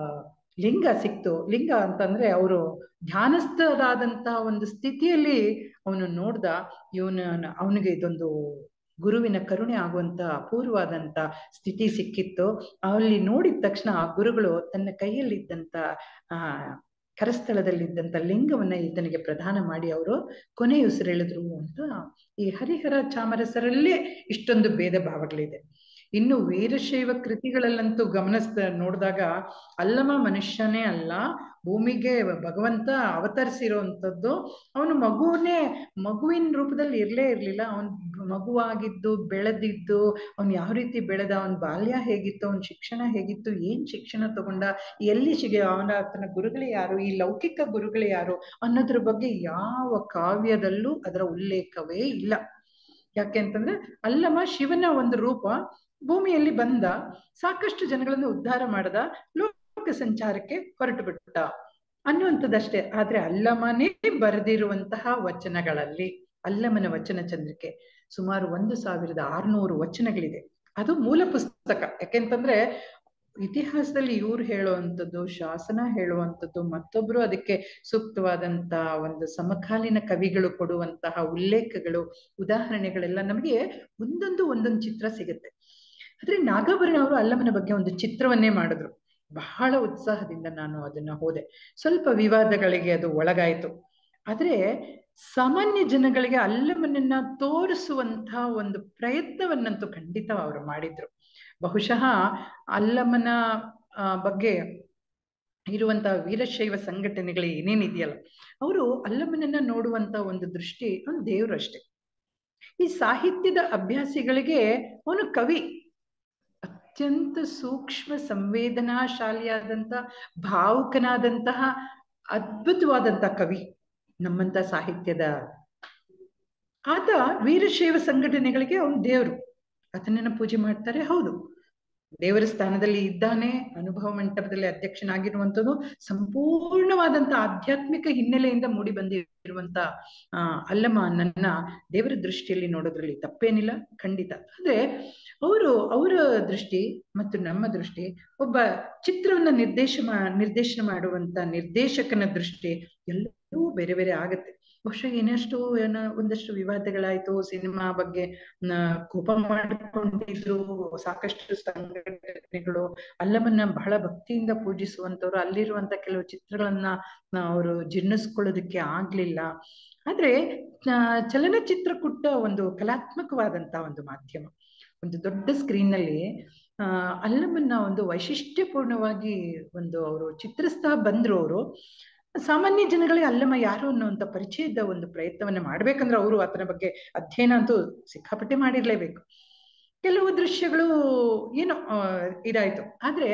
S2: ಲಿಂಗ ಸಿಕ್ತು ಲಿಂಗ ಅಂತಂದ್ರೆ ಅವರು ಧ್ಯಾನಸ್ಥರಾದಂತಹ ಒಂದು ಸ್ಥಿತಿಯಲ್ಲಿ ಅವನು ನೋಡ್ದ ಇವನ ಅವನಿಗೆ ಇದೊಂದು ಗುರುವಿನ ಕರುಣೆ ಆಗುವಂತ ಅಪೂರ್ವವಾದಂತ ಸ್ಥಿತಿ ಸಿಕ್ಕಿತ್ತು ಅಲ್ಲಿ ನೋಡಿದ ತಕ್ಷಣ ಆ ಗುರುಗಳು ತನ್ನ ಕೈಯಲ್ಲಿದ್ದಂತ ಆ ಕರಸ್ಥಳದಲ್ಲಿದ್ದಂತ ಲಿಂಗವನ್ನ ಈತನಿಗೆ ಪ್ರದಾನ ಮಾಡಿ ಅವರು ಕೊನೆಯುಸಿರೆಳೆದ್ರು ಅಂತ ಈ ಹರಿಹರ ಚಾಮರಸರಲ್ಲೇ ಇಷ್ಟೊಂದು ಭೇದ ಭಾವಗಳಿದೆ ಇನ್ನು ವೀರಶೈವ ಕೃತಿಗಳಲ್ಲಂತೂ ಗಮನಿಸ್ದ ನೋಡಿದಾಗ ಅಲ್ಲಮ ಮನುಷ್ಯನೇ ಅಲ್ಲ ಭೂಮಿಗೆ ಭಗವಂತ ಅವತರಿಸಿರುವಂಥದ್ದು ಅವನು ಮಗುವನ್ನೇ ಮಗುವಿನ ರೂಪದಲ್ಲಿ ಇರ್ಲೇ ಇರ್ಲಿಲ್ಲ ಅವನ್ ಮಗುವಾಗಿದ್ದು ಬೆಳೆದಿದ್ದು ಅವನ್ ಯಾವ ರೀತಿ ಬೆಳೆದ ಅವನ ಬಾಲ್ಯ ಹೇಗಿತ್ತು ಅವನ ಶಿಕ್ಷಣ ಹೇಗಿತ್ತು ಏನ್ ಶಿಕ್ಷಣ ತಗೊಂಡ ಎಲ್ಲಿ ಸಿಗ ಅವನ ಆತನ ಗುರುಗಳೇ ಯಾರು ಈ ಲೌಕಿಕ ಗುರುಗಳೇ ಯಾರು ಅನ್ನೋದ್ರ ಬಗ್ಗೆ ಯಾವ ಕಾವ್ಯದಲ್ಲೂ ಅದರ ಉಲ್ಲೇಖವೇ ಇಲ್ಲ ಯಾಕೆ ಅಂತಂದ್ರೆ ಅಲ್ಲಮ ಶಿವನ ಒಂದು ರೂಪ ಭೂಮಿಯಲ್ಲಿ ಬಂದ ಸಾಕಷ್ಟು ಜನಗಳನ್ನು ಉದ್ಧಾರ ಮಾಡದ ಲೋಕ ಸಂಚಾರಕ್ಕೆ ಹೊರಟು ಬಿಟ್ಟ ಅನ್ನುವಂಥದ್ದಷ್ಟೇ ಆದ್ರೆ ಅಲ್ಲಮನೇ ಬರೆದಿರುವಂತಹ ವಚನಗಳಲ್ಲಿ ಅಲ್ಲಮನ ವಚನ ಚಂದ್ರಿಕೆ ಸುಮಾರು ಒಂದು ಸಾವಿರದ ಆರ್ನೂರು ವಚನಗಳಿದೆ ಅದು ಮೂಲ ಪುಸ್ತಕ ಯಾಕೆಂತಂದ್ರೆ ಇತಿಹಾಸದಲ್ಲಿ ಇವ್ರು ಹೇಳುವಂಥದ್ದು ಶಾಸನ ಹೇಳುವಂಥದ್ದು ಮತ್ತೊಬ್ರು ಅದಕ್ಕೆ ಸೂಕ್ತವಾದಂತ ಒಂದು ಸಮಕಾಲೀನ ಕವಿಗಳು ಕೊಡುವಂತಹ ಉಲ್ಲೇಖಗಳು ಉದಾಹರಣೆಗಳೆಲ್ಲ ನಮಗೆ ಒಂದೊಂದು ಒಂದೊಂದು ಚಿತ್ರ ಸಿಗುತ್ತೆ ಆದ್ರೆ ನಾಗಾಭರಣ ಅವರು ಅಲ್ಲಮನ ಬಗ್ಗೆ ಒಂದು ಚಿತ್ರವನ್ನೇ ಮಾಡಿದ್ರು ಬಹಳ ಉತ್ಸಾಹದಿಂದ ನಾನು ಅದನ್ನ ಹೋದೆ ಸ್ವಲ್ಪ ವಿವಾದಗಳಿಗೆ ಅದು ಒಳಗಾಯಿತು ಆದ್ರೆ ಸಾಮಾನ್ಯ ಜನಗಳಿಗೆ ಅಲ್ಲಮನನ್ನ ತೋರಿಸುವಂತಹ ಒಂದು ಪ್ರಯತ್ನವನ್ನಂತೂ ಖಂಡಿತ ಅವರು ಮಾಡಿದ್ರು ಬಹುಶಃ ಅಲ್ಲಮನ ಆ, ಬಗ್ಗೆ ಇರುವಂತಹ ವೀರಶೈವ ಸಂಘಟನೆಗಳು ಏನೇನಿದೆಯಲ್ಲ ಅವರು ಅಲ್ಲಮನನ್ನ ನೋಡುವಂತ ಒಂದು ದೃಷ್ಟಿ ಅವನು ದೇವರಷ್ಟೇ ಈ ಸಾಹಿತ್ಯದ ಅಭ್ಯಾಸಿಗಳಿಗೆ ಅವನು ಕವಿ ಅತ್ಯಂತ ಸೂಕ್ಷ್ಮ ಸಂವೇದನಾಶಾಲಿಯಾದಂಥ ಭಾವುಕನಾದಂತಹ ಅದ್ಭುತವಾದಂಥ ಕವಿ ನಮ್ಮಂತ ಸಾಹಿತ್ಯದ ಆತ ವೀರಶೈವ ಸಂಘಟನೆಗಳಿಗೆ ಅವನು ದೇವರು ಆತನನ್ನ ಪೂಜೆ ಮಾಡ್ತಾರೆ ಹೌದು ದೇವರ ಸ್ಥಾನದಲ್ಲಿ ಇದ್ದಾನೆ ಅನುಭವ ಮಂಟಪದಲ್ಲಿ ಅಧ್ಯಕ್ಷನಾಗಿರುವಂಥದ್ದು ಸಂಪೂರ್ಣವಾದಂತ ಆಧ್ಯಾತ್ಮಿಕ ಹಿನ್ನೆಲೆಯಿಂದ ಮೂಡಿ ಬಂದಿರುವಂತ ಆ ಅಲ್ಲಮ್ಮ ನನ್ನ ದೇವರ ದೃಷ್ಟಿಯಲ್ಲಿ ನೋಡೋದ್ರಲ್ಲಿ ತಪ್ಪೇನಿಲ್ಲ ಖಂಡಿತ ಆದ್ರೆ ಅವರು ಅವರ ದೃಷ್ಟಿ ಮತ್ತು ನಮ್ಮ ದೃಷ್ಟಿ ಒಬ್ಬ ಚಿತ್ರವನ್ನ ನಿರ್ದೇಶ ನಿರ್ದೇಶನ ಮಾಡುವಂತ ನಿರ್ದೇಶಕನ ದೃಷ್ಟಿ ಎಲ್ಲವೂ ಬೇರೆ ಬೇರೆ ಆಗತ್ತೆ ಬಹುಶಃ ಏನಷ್ಟು ಏನೋ ಒಂದಷ್ಟು ವಿವಾದಗಳಾಯ್ತು ಸಿನಿಮಾ ಬಗ್ಗೆ ಕೋಪ ಮಾಡಿಕೊಂಡಿದ್ರು ಸಾಕಷ್ಟು ಸಂಘಟನೆಗಳು ಅಲ್ಲಮನ್ನ ಬಹಳ ಭಕ್ತಿಯಿಂದ ಪೂಜಿಸುವಂತವ್ರು ಅಲ್ಲಿರುವಂತ ಕೆಲವು ಚಿತ್ರಗಳನ್ನ ಅವರು ಜೀರ್ಣಿಸ್ಕೊಳ್ಳೋದಕ್ಕೆ ಆಗ್ಲಿಲ್ಲ ಆದ್ರೆ ಚಲನಚಿತ್ರ ಕುಟ್ಟ ಒಂದು ಕಲಾತ್ಮಕವಾದಂತ ಒಂದು ಮಾಧ್ಯಮ ಒಂದು ದೊಡ್ಡ ಸ್ಕ್ರೀನ್ ನಲ್ಲಿ ಆ ಅಲ್ಲಮನ್ನ ಒಂದು ವೈಶಿಷ್ಟ್ಯಪೂರ್ಣವಾಗಿ ಒಂದು ಅವರು ಚಿತ್ರಿಸ್ತಾ ಬಂದ್ರು ಅವರು ಸಾಮಾನ್ಯ ಜನಗಳಿಗೆ ಅಲ್ಲಮ್ಮ ಯಾರು ಅನ್ನುವಂಥ ಪರಿಚಯದ ಒಂದು ಪ್ರಯತ್ನವನ್ನ ಮಾಡ್ಬೇಕಂದ್ರೆ ಅವರು ಆತನ ಬಗ್ಗೆ ಅಧ್ಯಯನ ಅಂತೂ ಸಿಕ್ಕಾಪಟ್ಟೆ ಮಾಡಿರ್ಲೇಬೇಕು ಕೆಲವು ದೃಶ್ಯಗಳು ಏನೋ ಇದಾಯ್ತು ಆದ್ರೆ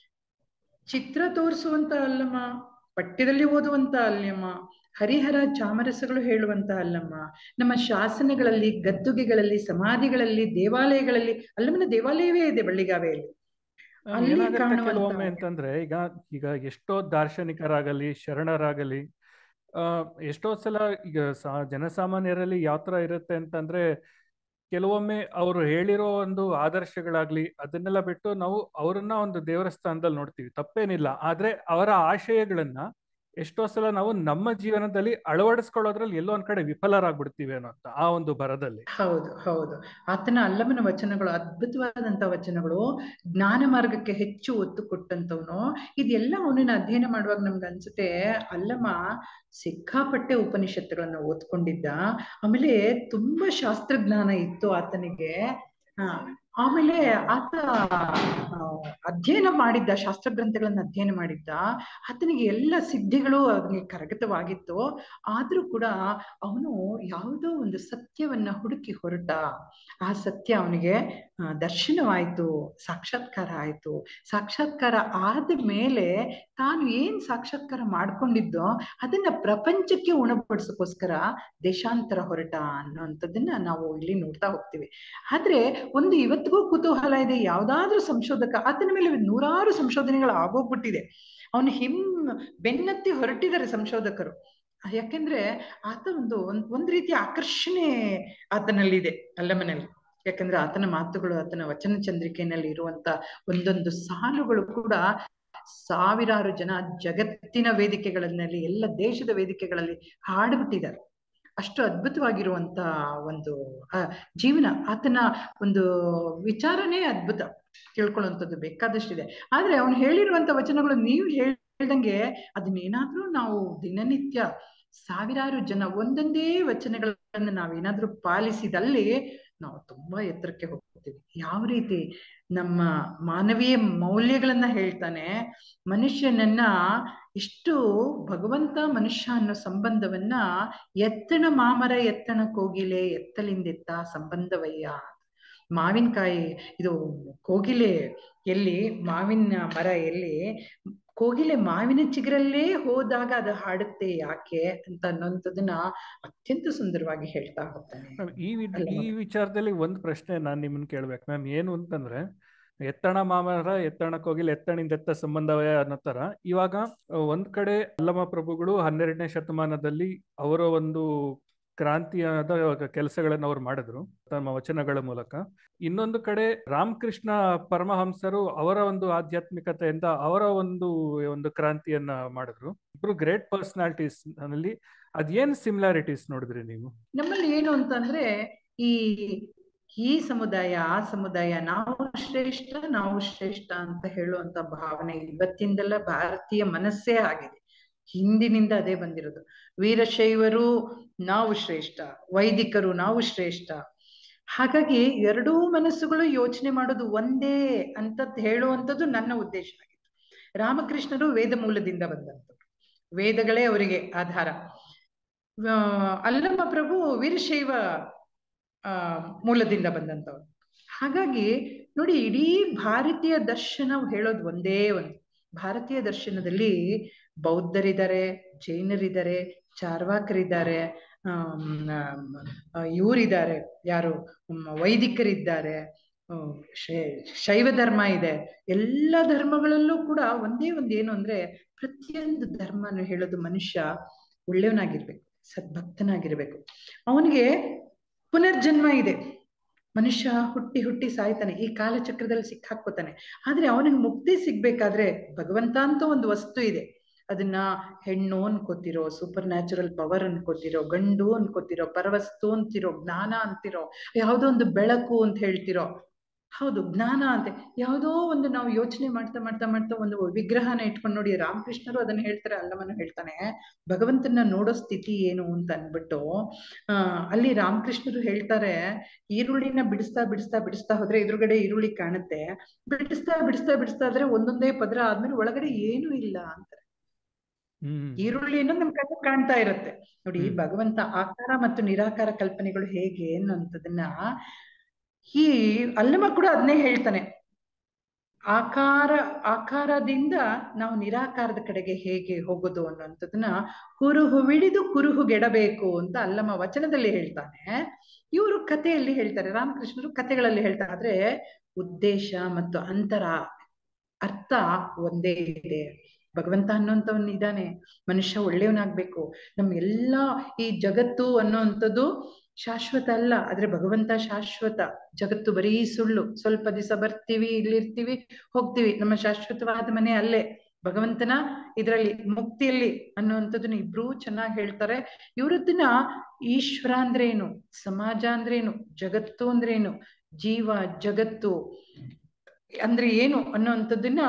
S2: ಚಿತ್ರ ತೋರಿಸುವಂತ ಅಲ್ಲಮ್ಮ ಪಠ್ಯದಲ್ಲಿ ಓದುವಂತ ಅಲ್ಲಮ್ಮ ಹರಿಹರ ಚಾಮರಸಗಳು ಹೇಳುವಂತ ಅಲ್ಲಮ್ಮ ನಮ್ಮ ಶಾಸನಗಳಲ್ಲಿ ಗದ್ದುಗೆಗಳಲ್ಲಿ ಸಮಾಧಿಗಳಲ್ಲಿ ದೇವಾಲಯಗಳಲ್ಲಿ ಅಲ್ಲಮ್ಮನ ದೇವಾಲಯವೇ ಇದೆ ಬಳ್ಳಿಗಾವೆಯಲ್ಲಿ
S1: ಏನಾಗುತ್ತೆ ಕೆಲವೊಮ್ಮೆ ಅಂತಂದ್ರೆ ಈಗ ಈಗ ಎಷ್ಟೋ ದಾರ್ಶನಿಕರಾಗಲಿ ಶರಣರಾಗಲಿ ಆ ಎಷ್ಟೋ ಸಲ ಈಗ ಜನಸಾಮಾನ್ಯರಲ್ಲಿ ಯಾವ ತರ ಇರುತ್ತೆ ಅಂತಂದ್ರೆ ಕೆಲವೊಮ್ಮೆ ಅವರು ಹೇಳಿರೋ ಒಂದು ಆದರ್ಶಗಳಾಗ್ಲಿ ಅದನ್ನೆಲ್ಲ ಬಿಟ್ಟು ನಾವು ಅವರನ್ನ ಒಂದು ದೇವರ ಸ್ಥಾನದಲ್ಲಿ ನೋಡ್ತೀವಿ ತಪ್ಪೇನಿಲ್ಲ ಆದ್ರೆ ಅವರ ಆಶಯಗಳನ್ನ ಎಷ್ಟೋ ಸಲ ನಾವು ನಮ್ಮ ಜೀವನದಲ್ಲಿ ಅಳವಡಿಸ್ಕೊಳ್ಳೋದ್ರಲ್ಲಿ ಎಲ್ಲೋ ಒಂದ್ ಕಡೆ ವಿಫಲರಾಗ್ಬಿಡ್ತೀವಿ ಅನ್ನೋ ಅಂತ ಆ ಒಂದು ಬರದಲ್ಲಿ
S2: ಹೌದು ಹೌದು ಆತನ ಅಲ್ಲಮನ ವಚನಗಳು ಅದ್ಭುತವಾದಂತ ವಚನಗಳು ಜ್ಞಾನ ಮಾರ್ಗಕ್ಕೆ ಹೆಚ್ಚು ಒತ್ತು ಕೊಟ್ಟಂತವನು ಇದೆಲ್ಲ ಅವನನ್ನ ಅಧ್ಯಯನ ಮಾಡುವಾಗ ನಮ್ಗೆ ಅನ್ಸುತ್ತೆ ಅಲ್ಲಮ್ಮ ಸಿಕ್ಕಾಪಟ್ಟೆ ಉಪನಿಷತ್ತುಗಳನ್ನ ಓದ್ಕೊಂಡಿದ್ದ ಆಮೇಲೆ ತುಂಬಾ ಶಾಸ್ತ್ರಜ್ಞಾನ ಇತ್ತು ಆತನಿಗೆ ಹ ಆಮೇಲೆ ಆತ ಅಧ್ಯಯನ ಮಾಡಿದ್ದ ಶಾಸ್ತ್ರ ಗ್ರಂಥಗಳನ್ನ ಅಧ್ಯಯನ ಮಾಡಿದ್ದ ಆತನಿಗೆ ಎಲ್ಲ ಸಿದ್ಧಿಗಳು ಅವನಿಗೆ ಕರಗತವಾಗಿತ್ತು ಆದ್ರೂ ಕೂಡ ಅವನು ಯಾವುದೋ ಒಂದು ಸತ್ಯವನ್ನ ಹುಡುಕಿ ಹೊರಟ ಆ ಸತ್ಯ ಅವನಿಗೆ ದರ್ಶನವಾಯ್ತು ಸಾಕ್ಷಾತ್ಕಾರ ಆಯ್ತು ಸಾಕ್ಷಾತ್ಕಾರ ಆದ ಮೇಲೆ ತಾನು ಏನ್ ಸಾಕ್ಷಾತ್ಕಾರ ಮಾಡ್ಕೊಂಡಿದ್ದೋ ಅದನ್ನ ಪ್ರಪಂಚಕ್ಕೆ ಉಣಪಡಿಸೋಕೋಸ್ಕರ ದೇಶಾಂತರ ಹೊರಟ ಅನ್ನೋಂಥದ್ದನ್ನ ನಾವು ಇಲ್ಲಿ ನೋಡ್ತಾ ಹೋಗ್ತೀವಿ ಆದ್ರೆ ಒಂದು ಇವತ್ತಿಗೂ ಕುತೂಹಲ ಇದೆ ಯಾವ್ದಾದ್ರೂ ಸಂಶೋಧಕ ಆತನ ಮೇಲೆ ನೂರಾರು ಸಂಶೋಧನೆಗಳು ಆಗೋಗ್ಬಿಟ್ಟಿದೆ ಅವನು ಹಿಮ್ ಬೆನ್ನತ್ತಿ ಹೊರಟಿದ್ದಾರೆ ಸಂಶೋಧಕರು ಯಾಕೆಂದ್ರೆ ಆತ ಒಂದು ಒಂದ್ ಒಂದ್ ರೀತಿಯ ಆಕರ್ಷಣೆ ಆತನಲ್ಲಿದೆ ಅಲ್ಲಮನಲ್ಲಿ ಯಾಕಂದ್ರೆ ಆತನ ಮಾತುಗಳು ಆತನ ವಚನ ಚಂದ್ರಿಕೆಯಲ್ಲಿ ಇರುವಂತ ಒಂದೊಂದು ಸಾಲುಗಳು ಕೂಡ ಸಾವಿರಾರು ಜನ ಜಗತ್ತಿನ ವೇದಿಕೆಗಳಲ್ಲಿ ಎಲ್ಲ ದೇಶದ ವೇದಿಕೆಗಳಲ್ಲಿ ಹಾಡ್ಬಿಟ್ಟಿದ್ದಾರೆ ಅಷ್ಟು ಅದ್ಭುತವಾಗಿರುವಂತ ಒಂದು ಜೀವನ ಆತನ ಒಂದು ವಿಚಾರನೇ ಅದ್ಭುತ ತಿಳ್ಕೊಳ್ಳುವಂಥದ್ದು ಬೇಕಾದಷ್ಟಿದೆ ಆದ್ರೆ ಅವನು ಹೇಳಿರುವಂತ ವಚನಗಳು ನೀವು ಹೇಳ್ದಂಗೆ ಅದನ್ನೇನಾದ್ರೂ ನಾವು ದಿನನಿತ್ಯ ಸಾವಿರಾರು ಜನ ಒಂದೊಂದೇ ವಚನಗಳನ್ನ ನಾವೇನಾದ್ರೂ ಪಾಲಿಸಿದಲ್ಲಿ ನಾವು ತುಂಬಾ ಎತ್ತರಕ್ಕೆ ಹೋಗ್ತೀವಿ ಯಾವ ರೀತಿ ನಮ್ಮ ಮಾನವೀಯ ಮೌಲ್ಯಗಳನ್ನ ಹೇಳ್ತಾನೆ ಮನುಷ್ಯನನ್ನ ಇಷ್ಟು ಭಗವಂತ ಮನುಷ್ಯ ಅನ್ನೋ ಸಂಬಂಧವನ್ನ ಎತ್ತಣ ಮಾಮರ ಎತ್ತಣ ಕೋಗಿಲೆ ಎತ್ತಲಿಂದೆತ್ತ ಸಂಬಂಧವಯ್ಯ ಮಾವಿನಕಾಯಿ ಇದು ಕೋಗಿಲೆ ಎಲ್ಲಿ ಮಾವಿನ ಮರ ಎಲ್ಲಿ ಕೋಗಿಲೆ ಮಾವಿನ ಚಿಗುರಲ್ಲೇ ಹೋದಾಗ ಅದು ಹಾಡುತ್ತೆ ಯಾಕೆ ಅಂತ ಅನ್ನೋಂಥದ್ದನ್ನ ಅತ್ಯಂತ ಸುಂದರವಾಗಿ ಹೇಳ್ತಾ ಹೋಗ್ತಾನೆ
S1: ಈ ಈ ವಿಚಾರದಲ್ಲಿ ಒಂದು ಪ್ರಶ್ನೆ ನಾನು ನಿಮ್ಮನ್ನ ಕೇಳ್ಬೇಕು ಮ್ಯಾಮ್ ಏನು ಅಂತಂದ್ರೆ ಎತ್ತಣ ಮಾಮರ ಎತ್ತಣ ಕೋಗಿಲೆ ಎತ್ತಣಿಂದ ಎತ್ತ ಸಂಬಂಧವೇ ಅನ್ನೋ ತರ ಇವಾಗ ಒಂದ್ ಕಡೆ ಅಲ್ಲಮ ಪ್ರಭುಗಳು ಹನ್ನೆರಡನೇ ಶತಮಾನದಲ್ಲಿ ಅವರ ಒಂದು ಕ್ರಾಂತಿಯಾದ ಕೆಲಸಗಳನ್ನು ಅವ್ರು ಮಾಡಿದ್ರು ತಮ್ಮ ವಚನಗಳ ಮೂಲಕ ಇನ್ನೊಂದು ಕಡೆ ರಾಮಕೃಷ್ಣ ಪರಮಹಂಸರು ಅವರ ಒಂದು ಆಧ್ಯಾತ್ಮಿಕತೆಯಿಂದ ಅವರ ಒಂದು ಒಂದು ಕ್ರಾಂತಿಯನ್ನ ಮಾಡಿದ್ರು ಇಬ್ರು ಗ್ರೇಟ್ ಪರ್ಸನಾಲಿಟೀಸ್ ನಲ್ಲಿ ಅದೇನ್ ಸಿಮಿಲಾರಿಟೀಸ್ ನೋಡಿದ್ರಿ ನೀವು
S2: ನಮ್ಮಲ್ಲಿ ಏನು ಅಂತಂದ್ರೆ ಈ ಈ ಸಮುದಾಯ ಆ ಸಮುದಾಯ ನಾವು ಶ್ರೇಷ್ಠ ನಾವು ಶ್ರೇಷ್ಠ ಅಂತ ಹೇಳುವಂತ ಭಾವನೆ ಇವತ್ತಿಂದೆಲ್ಲ ಭಾರತೀಯ ಮನಸ್ಸೇ ಆಗಿದೆ ಹಿಂದಿನಿಂದ ಅದೇ ಬಂದಿರೋದು ವೀರಶೈವರು ನಾವು ಶ್ರೇಷ್ಠ ವೈದಿಕರು ನಾವು ಶ್ರೇಷ್ಠ ಹಾಗಾಗಿ ಎರಡೂ ಮನಸ್ಸುಗಳು ಯೋಚನೆ ಮಾಡೋದು ಒಂದೇ ಅಂತ ಹೇಳುವಂಥದ್ದು ನನ್ನ ಉದ್ದೇಶ ಆಗಿತ್ತು ರಾಮಕೃಷ್ಣರು ವೇದ ಮೂಲದಿಂದ ಬಂದಂಥವ್ರು ವೇದಗಳೇ ಅವರಿಗೆ ಆಧಾರ ಅಲ್ಲಮ್ಮ ಪ್ರಭು ವೀರಶೈವ ಆ ಮೂಲದಿಂದ ಬಂದಂಥವ್ರು ಹಾಗಾಗಿ ನೋಡಿ ಇಡೀ ಭಾರತೀಯ ದರ್ಶನ ಹೇಳೋದು ಒಂದೇ ಒಂದು ಭಾರತೀಯ ದರ್ಶನದಲ್ಲಿ ಬೌದ್ಧರಿದ್ದಾರೆ ಜೈನರಿದ್ದಾರೆ ಚಾರ್ವಾಕರಿದ್ದಾರೆ ಇವರಿದ್ದಾರೆ ಯಾರು ಮ್, ವೈದಿಕರಿದ್ದಾರೆ ಹ್ಮ್, ಶೈ- ಶೈವ ಧರ್ಮ ಇದೆ ಎಲ್ಲ ಧರ್ಮಗಳಲ್ಲೂ ಕೂಡ ಒಂದೇ ಒಂದು ಏನು ಅಂದ್ರೆ ಪ್ರತಿಯೊಂದು ಧರ್ಮನು ಹೇಳೋದು ಮನುಷ್ಯ ಒಳ್ಳೆಯವನಾಗಿರ್ಬೇಕು ಸದ್ಭಕ್ತನಾಗಿರ್ಬೇಕು ಅವನಿಗೆ ಪುನರ್ಜನ್ಮ ಇದೆ ಮನುಷ್ಯ ಹುಟ್ಟಿ ಹುಟ್ಟಿ ಸಾಯ್ತಾನೆ ಈ ಕಾಲಚಕ್ರದಲ್ಲಿ ಸಿಕ್ಕಾಕ್ಕೋತಾನೆ ಆದ್ರೆ ಅವನಿಗೆ ಮುಕ್ತಿ ಸಿಗ್ಬೇಕಾದ್ರೆ ಭಗವಂತ ಅಂತ ಒಂದು ವಸ್ತು ಇದೆ ಅದನ್ನ ಹೆಣ್ಣು ಅನ್ಕೋತಿರೋ ಸೂಪರ್ ನ್ಯಾಚುರಲ್ ಪವರ್ ಅನ್ಕೋತಿರೋ ಗಂಡು ಅನ್ಕೋತಿರೋ ಪರವಸ್ತು ಅಂತಿರೋ ಜ್ಞಾನ ಅಂತಿರೋ ಯಾವುದೋ ಒಂದು ಬೆಳಕು ಅಂತ ಹೇಳ್ತಿರೋ ಹೌದು ಜ್ಞಾನ ಅಂತೆ ಯಾವುದೋ ಒಂದು ನಾವು ಯೋಚನೆ ಮಾಡ್ತಾ ಮಾಡ್ತಾ ಮಾಡ್ತಾ ಒಂದು ವಿಗ್ರಹನ ಇಟ್ಕೊಂಡು ನೋಡಿ ರಾಮಕೃಷ್ಣರು ಅದನ್ನ ಹೇಳ್ತಾರೆ ಅಲ್ಲಮನು ಹೇಳ್ತಾನೆ ಭಗವಂತನ ನೋಡೋ ಸ್ಥಿತಿ ಏನು ಅಂತ ಅನ್ಬಿಟ್ಟು ಆ ಅಲ್ಲಿ ರಾಮಕೃಷ್ಣರು ಹೇಳ್ತಾರೆ ಈರುಳ್ಳಿನ ಬಿಡಿಸ್ತಾ ಬಿಡಿಸ್ತಾ ಬಿಡಿಸ್ತಾ ಹೋದ್ರೆ ಎದುರುಗಡೆ ಈರುಳ್ಳಿ ಕಾಣುತ್ತೆ ಬಿಡಿಸ್ತಾ ಬಿಡಿಸ್ತಾ ಬಿಡಿಸ್ತಾ ಇದ್ರೆ ಒಂದೊಂದೇ ಪದರ ಆದ್ಮೇಲೆ ಒಳಗಡೆ ಏನೂ ಇಲ್ಲ ಅಂತಾರೆ
S1: ಹ್ಮ್
S2: ಈರುಳ್ಳಿ ಅನ್ನೋದು ನಮ್ ಕಣ್ಣು ಕಾಣ್ತಾ ಇರುತ್ತೆ ನೋಡಿ
S1: ಹ್ಮ್.
S2: ಭಗವಂತ ಆಕಾರ ಮತ್ತು ನಿರಾಕಾರ ಕಲ್ಪನೆಗಳು ಹೇಗೆ ಅನ್ನೋಂಥದನ್ನ ಈ ಅಲ್ಲಮ ಕೂಡ ಅದನ್ನೇ ಹೇಳ್ತಾನೆ ಆಕಾರ ಆಕಾರದಿಂದ ನಾವು ನಿರಾಕಾರದ ಕಡೆಗೆ ಹೇಗೆ ಹೋಗೋದು ಅನ್ನುವಂಥದ್ದನ್ನ ಕುರುಹು ಹಿಡಿದು ಕುರುಹು ಗೆಡಬೇಕು ಅಂತ ಅಲ್ಲಮ ವಚನದಲ್ಲಿ ಹೇಳ್ತಾನೆ ಇವರು ಕಥೆಯಲ್ಲಿ ಹೇಳ್ತಾರೆ ರಾಮಕೃಷ್ಣರು ಕಥೆಗಳಲ್ಲಿ ಹೇಳ್ತಾರೆ ಆದ್ರೆ ಉದ್ದೇಶ ಮತ್ತು ಅಂತರ ಅರ್ಥ ಒಂದೇ ಇದೆ ಭಗವಂತ ಅನ್ನೋಂಥವನ್ ಇದ್ದಾನೆ ಮನುಷ್ಯ ಒಳ್ಳೆಯವನಾಗ್ಬೇಕು ನಮ್ ಎಲ್ಲಾ ಈ ಜಗತ್ತು ಅನ್ನೋಂಥದ್ದು ಶಾಶ್ವತ ಅಲ್ಲ ಆದ್ರೆ ಭಗವಂತ ಶಾಶ್ವತ ಜಗತ್ತು ಬರೀ ಸುಳ್ಳು ಸ್ವಲ್ಪ ದಿವಸ ಬರ್ತೀವಿ ಇಲ್ಲಿರ್ತೀವಿ ಹೋಗ್ತೀವಿ ನಮ್ಮ ಶಾಶ್ವತವಾದ ಮನೆ ಅಲ್ಲೇ ಭಗವಂತನ ಇದರಲ್ಲಿ ಮುಕ್ತಿಯಲ್ಲಿ ಅನ್ನುವಂಥದ್ದನ್ನ ಇಬ್ರು ಚೆನ್ನಾಗಿ ಹೇಳ್ತಾರೆ ಇವ್ರದನ್ನ ಈಶ್ವರ ಅಂದ್ರೇನು ಸಮಾಜ ಅಂದ್ರೇನು ಜಗತ್ತು ಅಂದ್ರೇನು ಜೀವ ಜಗತ್ತು ಅಂದ್ರೆ ಏನು ಅನ್ನುವಂಥದ್ದನ್ನ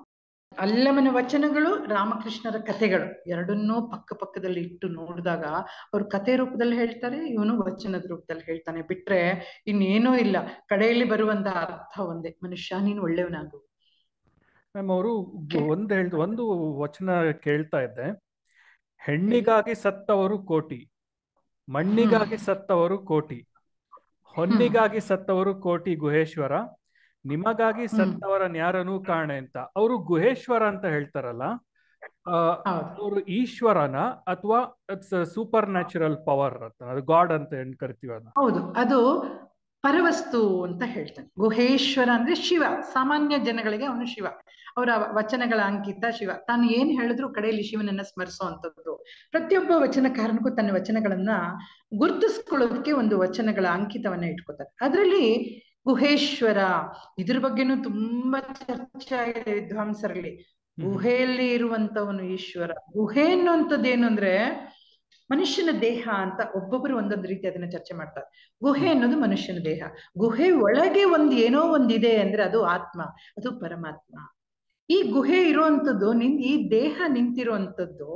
S2: ಅಲ್ಲಮನ ವಚನಗಳು ರಾಮಕೃಷ್ಣರ ಕಥೆಗಳು ಎರಡನ್ನೂ ಪಕ್ಕ ಪಕ್ಕದಲ್ಲಿ ಇಟ್ಟು ನೋಡಿದಾಗ ಅವ್ರು ಕಥೆ ರೂಪದಲ್ಲಿ ಹೇಳ್ತಾರೆ ಇವನು ವಚನದ ರೂಪದಲ್ಲಿ ಹೇಳ್ತಾನೆ ಬಿಟ್ರೆ ಇನ್ನೇನೂ ಇಲ್ಲ ಕಡೆಯಲ್ಲಿ ಬರುವಂತ ಅರ್ಥ ಒಂದೇ ಮನುಷ್ಯ ನೀನು ಒಳ್ಳೆಯವನಾಗು
S1: ಮ್ಯಾಮ್ ಅವರು ಒಂದು ಹೇಳ್ದು ಒಂದು ವಚನ ಕೇಳ್ತಾ ಇದ್ದೆ ಹೆಣ್ಣಿಗಾಗಿ ಸತ್ತವರು ಕೋಟಿ ಮಣ್ಣಿಗಾಗಿ ಸತ್ತವರು ಕೋಟಿ ಹೊನ್ನಿಗಾಗಿ ಸತ್ತವರು ಕೋಟಿ ಗುಹೇಶ್ವರ ನಿಮಗಾಗಿ ಸತ್ತವರ ನ್ಯಾರನೂ ಕಾಣೆ ಅಂತ ಅವರು ಗುಹೇಶ್ವರ ಅಂತ ಹೇಳ್ತಾರಲ್ಲ ಆ,
S2: ಹೌದು
S1: ಅವರು ಈಶ್ವರನ ಅಥವಾ ಸೂಪರ್ ನ್ಯಾಚುರಲ್ ಪವರ್ ಅಂತ ಅದು ಗಾಡ್ ಅಂತ ಏನ್ ಕರಿತೀವಿ ಅದನ್ನ
S2: ಹೌದು ಅದು ಪರವಸ್ತು ಅಂತ ಹೇಳ್ತಾನೆ ಗುಹೇಶ್ವರ ಅಂದ್ರೆ ಶಿವ ಸಾಮಾನ್ಯ ಜನಗಳಿಗೆ ಅವನು ಶಿವ ಅವರ ವಚನಗಳ ಅಂಕಿತ ಶಿವ ತಾನು ಏನ್ ಹೇಳಿದ್ರು ಕಡೆಯಲ್ಲಿ ಶಿವನನ್ನ ಸ್ಮರಿಸುವಂತದ್ದು ಪ್ರತಿಯೊಬ್ಬ ವಚನಕಾರನಿಗೂ ತನ್ನ ವಚನಗಳನ್ನ ಗುರುತಿಸ್ಕೊಳ್ಳೋದಕ್ಕೆ ಒಂದು ವಚನಗಳ ಅಂಕಿತವನ್ನ ಇಟ್ಕೋತಾರೆ ಅದರಲ್ಲಿ ಗುಹೇಶ್ವರ ಇದ್ರ ಬಗ್ಗೆನೂ ತುಂಬಾ ಚರ್ಚೆ ಆಗಿದೆ ವಿದ್ವಾಂಸರಲ್ಲಿ ಗುಹೆಯಲ್ಲಿ ಇರುವಂತವನು ಈಶ್ವರ ಗುಹೆ ಅನ್ನುವಂಥದ್ದು ಏನು ಅಂದ್ರೆ ಮನುಷ್ಯನ ದೇಹ ಅಂತ ಒಬ್ಬೊಬ್ಬರು ಒಂದೊಂದು ರೀತಿ ಅದನ್ನ ಚರ್ಚೆ ಮಾಡ್ತಾರೆ ಗುಹೆ ಅನ್ನೋದು ಮನುಷ್ಯನ ದೇಹ ಗುಹೆ ಒಳಗೆ ಒಂದ್ ಏನೋ ಒಂದಿದೆ ಅಂದ್ರೆ ಅದು ಆತ್ಮ ಅದು ಪರಮಾತ್ಮ ಈ ಗುಹೆ ಇರುವಂತದ್ದು ನಿನ್ ಈ ದೇಹ ನಿಂತಿರುವಂತದ್ದು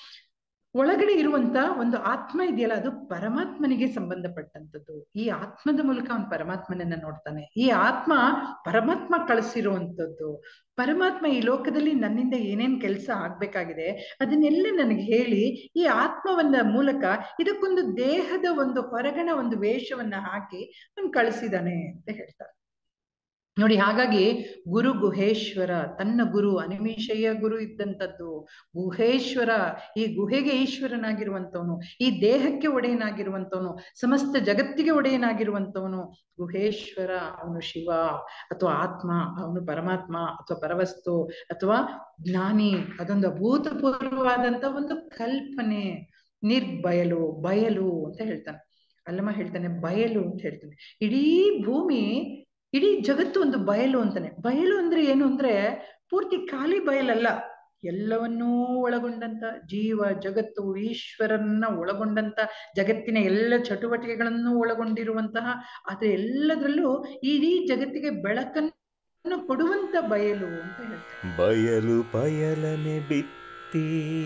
S2: ಒಳಗಡೆ ಇರುವಂತ ಒಂದು ಆತ್ಮ ಇದೆಯಲ್ಲ ಅದು ಪರಮಾತ್ಮನಿಗೆ ಸಂಬಂಧಪಟ್ಟಂತದ್ದು ಈ ಆತ್ಮದ ಮೂಲಕ ಅವನು ಪರಮಾತ್ಮನನ್ನ ನೋಡ್ತಾನೆ ಈ ಆತ್ಮ ಪರಮಾತ್ಮ ಕಳಿಸಿರುವಂತದ್ದು ಪರಮಾತ್ಮ ಈ ಲೋಕದಲ್ಲಿ ನನ್ನಿಂದ ಏನೇನ್ ಕೆಲಸ ಆಗ್ಬೇಕಾಗಿದೆ ಅದನ್ನೆಲ್ಲ ನನಗೆ ಹೇಳಿ ಈ ಆತ್ಮವನ್ನ ಮೂಲಕ ಇದಕ್ಕೊಂದು ದೇಹದ ಒಂದು ಹೊರಗಣ ಒಂದು ವೇಷವನ್ನ ಹಾಕಿ ಅವನು ಕಳಿಸಿದಾನೆ ಅಂತ ಹೇಳ್ತಾರೆ ನೋಡಿ ಹಾಗಾಗಿ ಗುರು ಗುಹೇಶ್ವರ ತನ್ನ ಗುರು ಅನಿಮಿಷಯ್ಯ ಗುರು ಇದ್ದಂಥದ್ದು ಗುಹೇಶ್ವರ ಈ ಗುಹೆಗೆ ಈಶ್ವರನಾಗಿರುವಂತವನು ಈ ದೇಹಕ್ಕೆ ಒಡೆಯನಾಗಿರುವಂತವನು ಸಮಸ್ತ ಜಗತ್ತಿಗೆ ಒಡೆಯನಾಗಿರುವಂತವನು ಗುಹೇಶ್ವರ ಅವನು ಶಿವ ಅಥವಾ ಆತ್ಮ ಅವನು ಪರಮಾತ್ಮ ಅಥವಾ ಪರವಸ್ತು ಅಥವಾ ಜ್ಞಾನಿ ಅದೊಂದು ಅಭೂತಪೂರ್ವವಾದಂತ ಒಂದು ಕಲ್ಪನೆ ನಿರ್ಬಯಲು ಬಯಲು ಅಂತ ಹೇಳ್ತಾನೆ ಅಲ್ಲಮ್ಮ ಹೇಳ್ತಾನೆ ಬಯಲು ಅಂತ ಹೇಳ್ತಾನೆ ಇಡೀ ಭೂಮಿ ಇಡೀ ಜಗತ್ತು ಒಂದು ಬಯಲು ಅಂತಾನೆ ಬಯಲು ಅಂದ್ರೆ ಏನು ಅಂದ್ರೆ ಪೂರ್ತಿ ಖಾಲಿ ಬಯಲಲ್ಲ ಎಲ್ಲವನ್ನೂ ಒಳಗೊಂಡಂತ ಜೀವ ಜಗತ್ತು ಈಶ್ವರನ್ನ ಒಳಗೊಂಡಂತ ಜಗತ್ತಿನ ಎಲ್ಲ ಚಟುವಟಿಕೆಗಳನ್ನು ಒಳಗೊಂಡಿರುವಂತಹ ಆದ್ರೆ ಎಲ್ಲದರಲ್ಲೂ ಇಡೀ ಜಗತ್ತಿಗೆ ಬೆಳಕನ್ನು ಕೊಡುವಂತ ಬಯಲು ಅಂತ ಹೇಳ್ತಾರೆ
S4: ಬಯಲು ಬಯಲನೆ ಬಿತ್ತಿ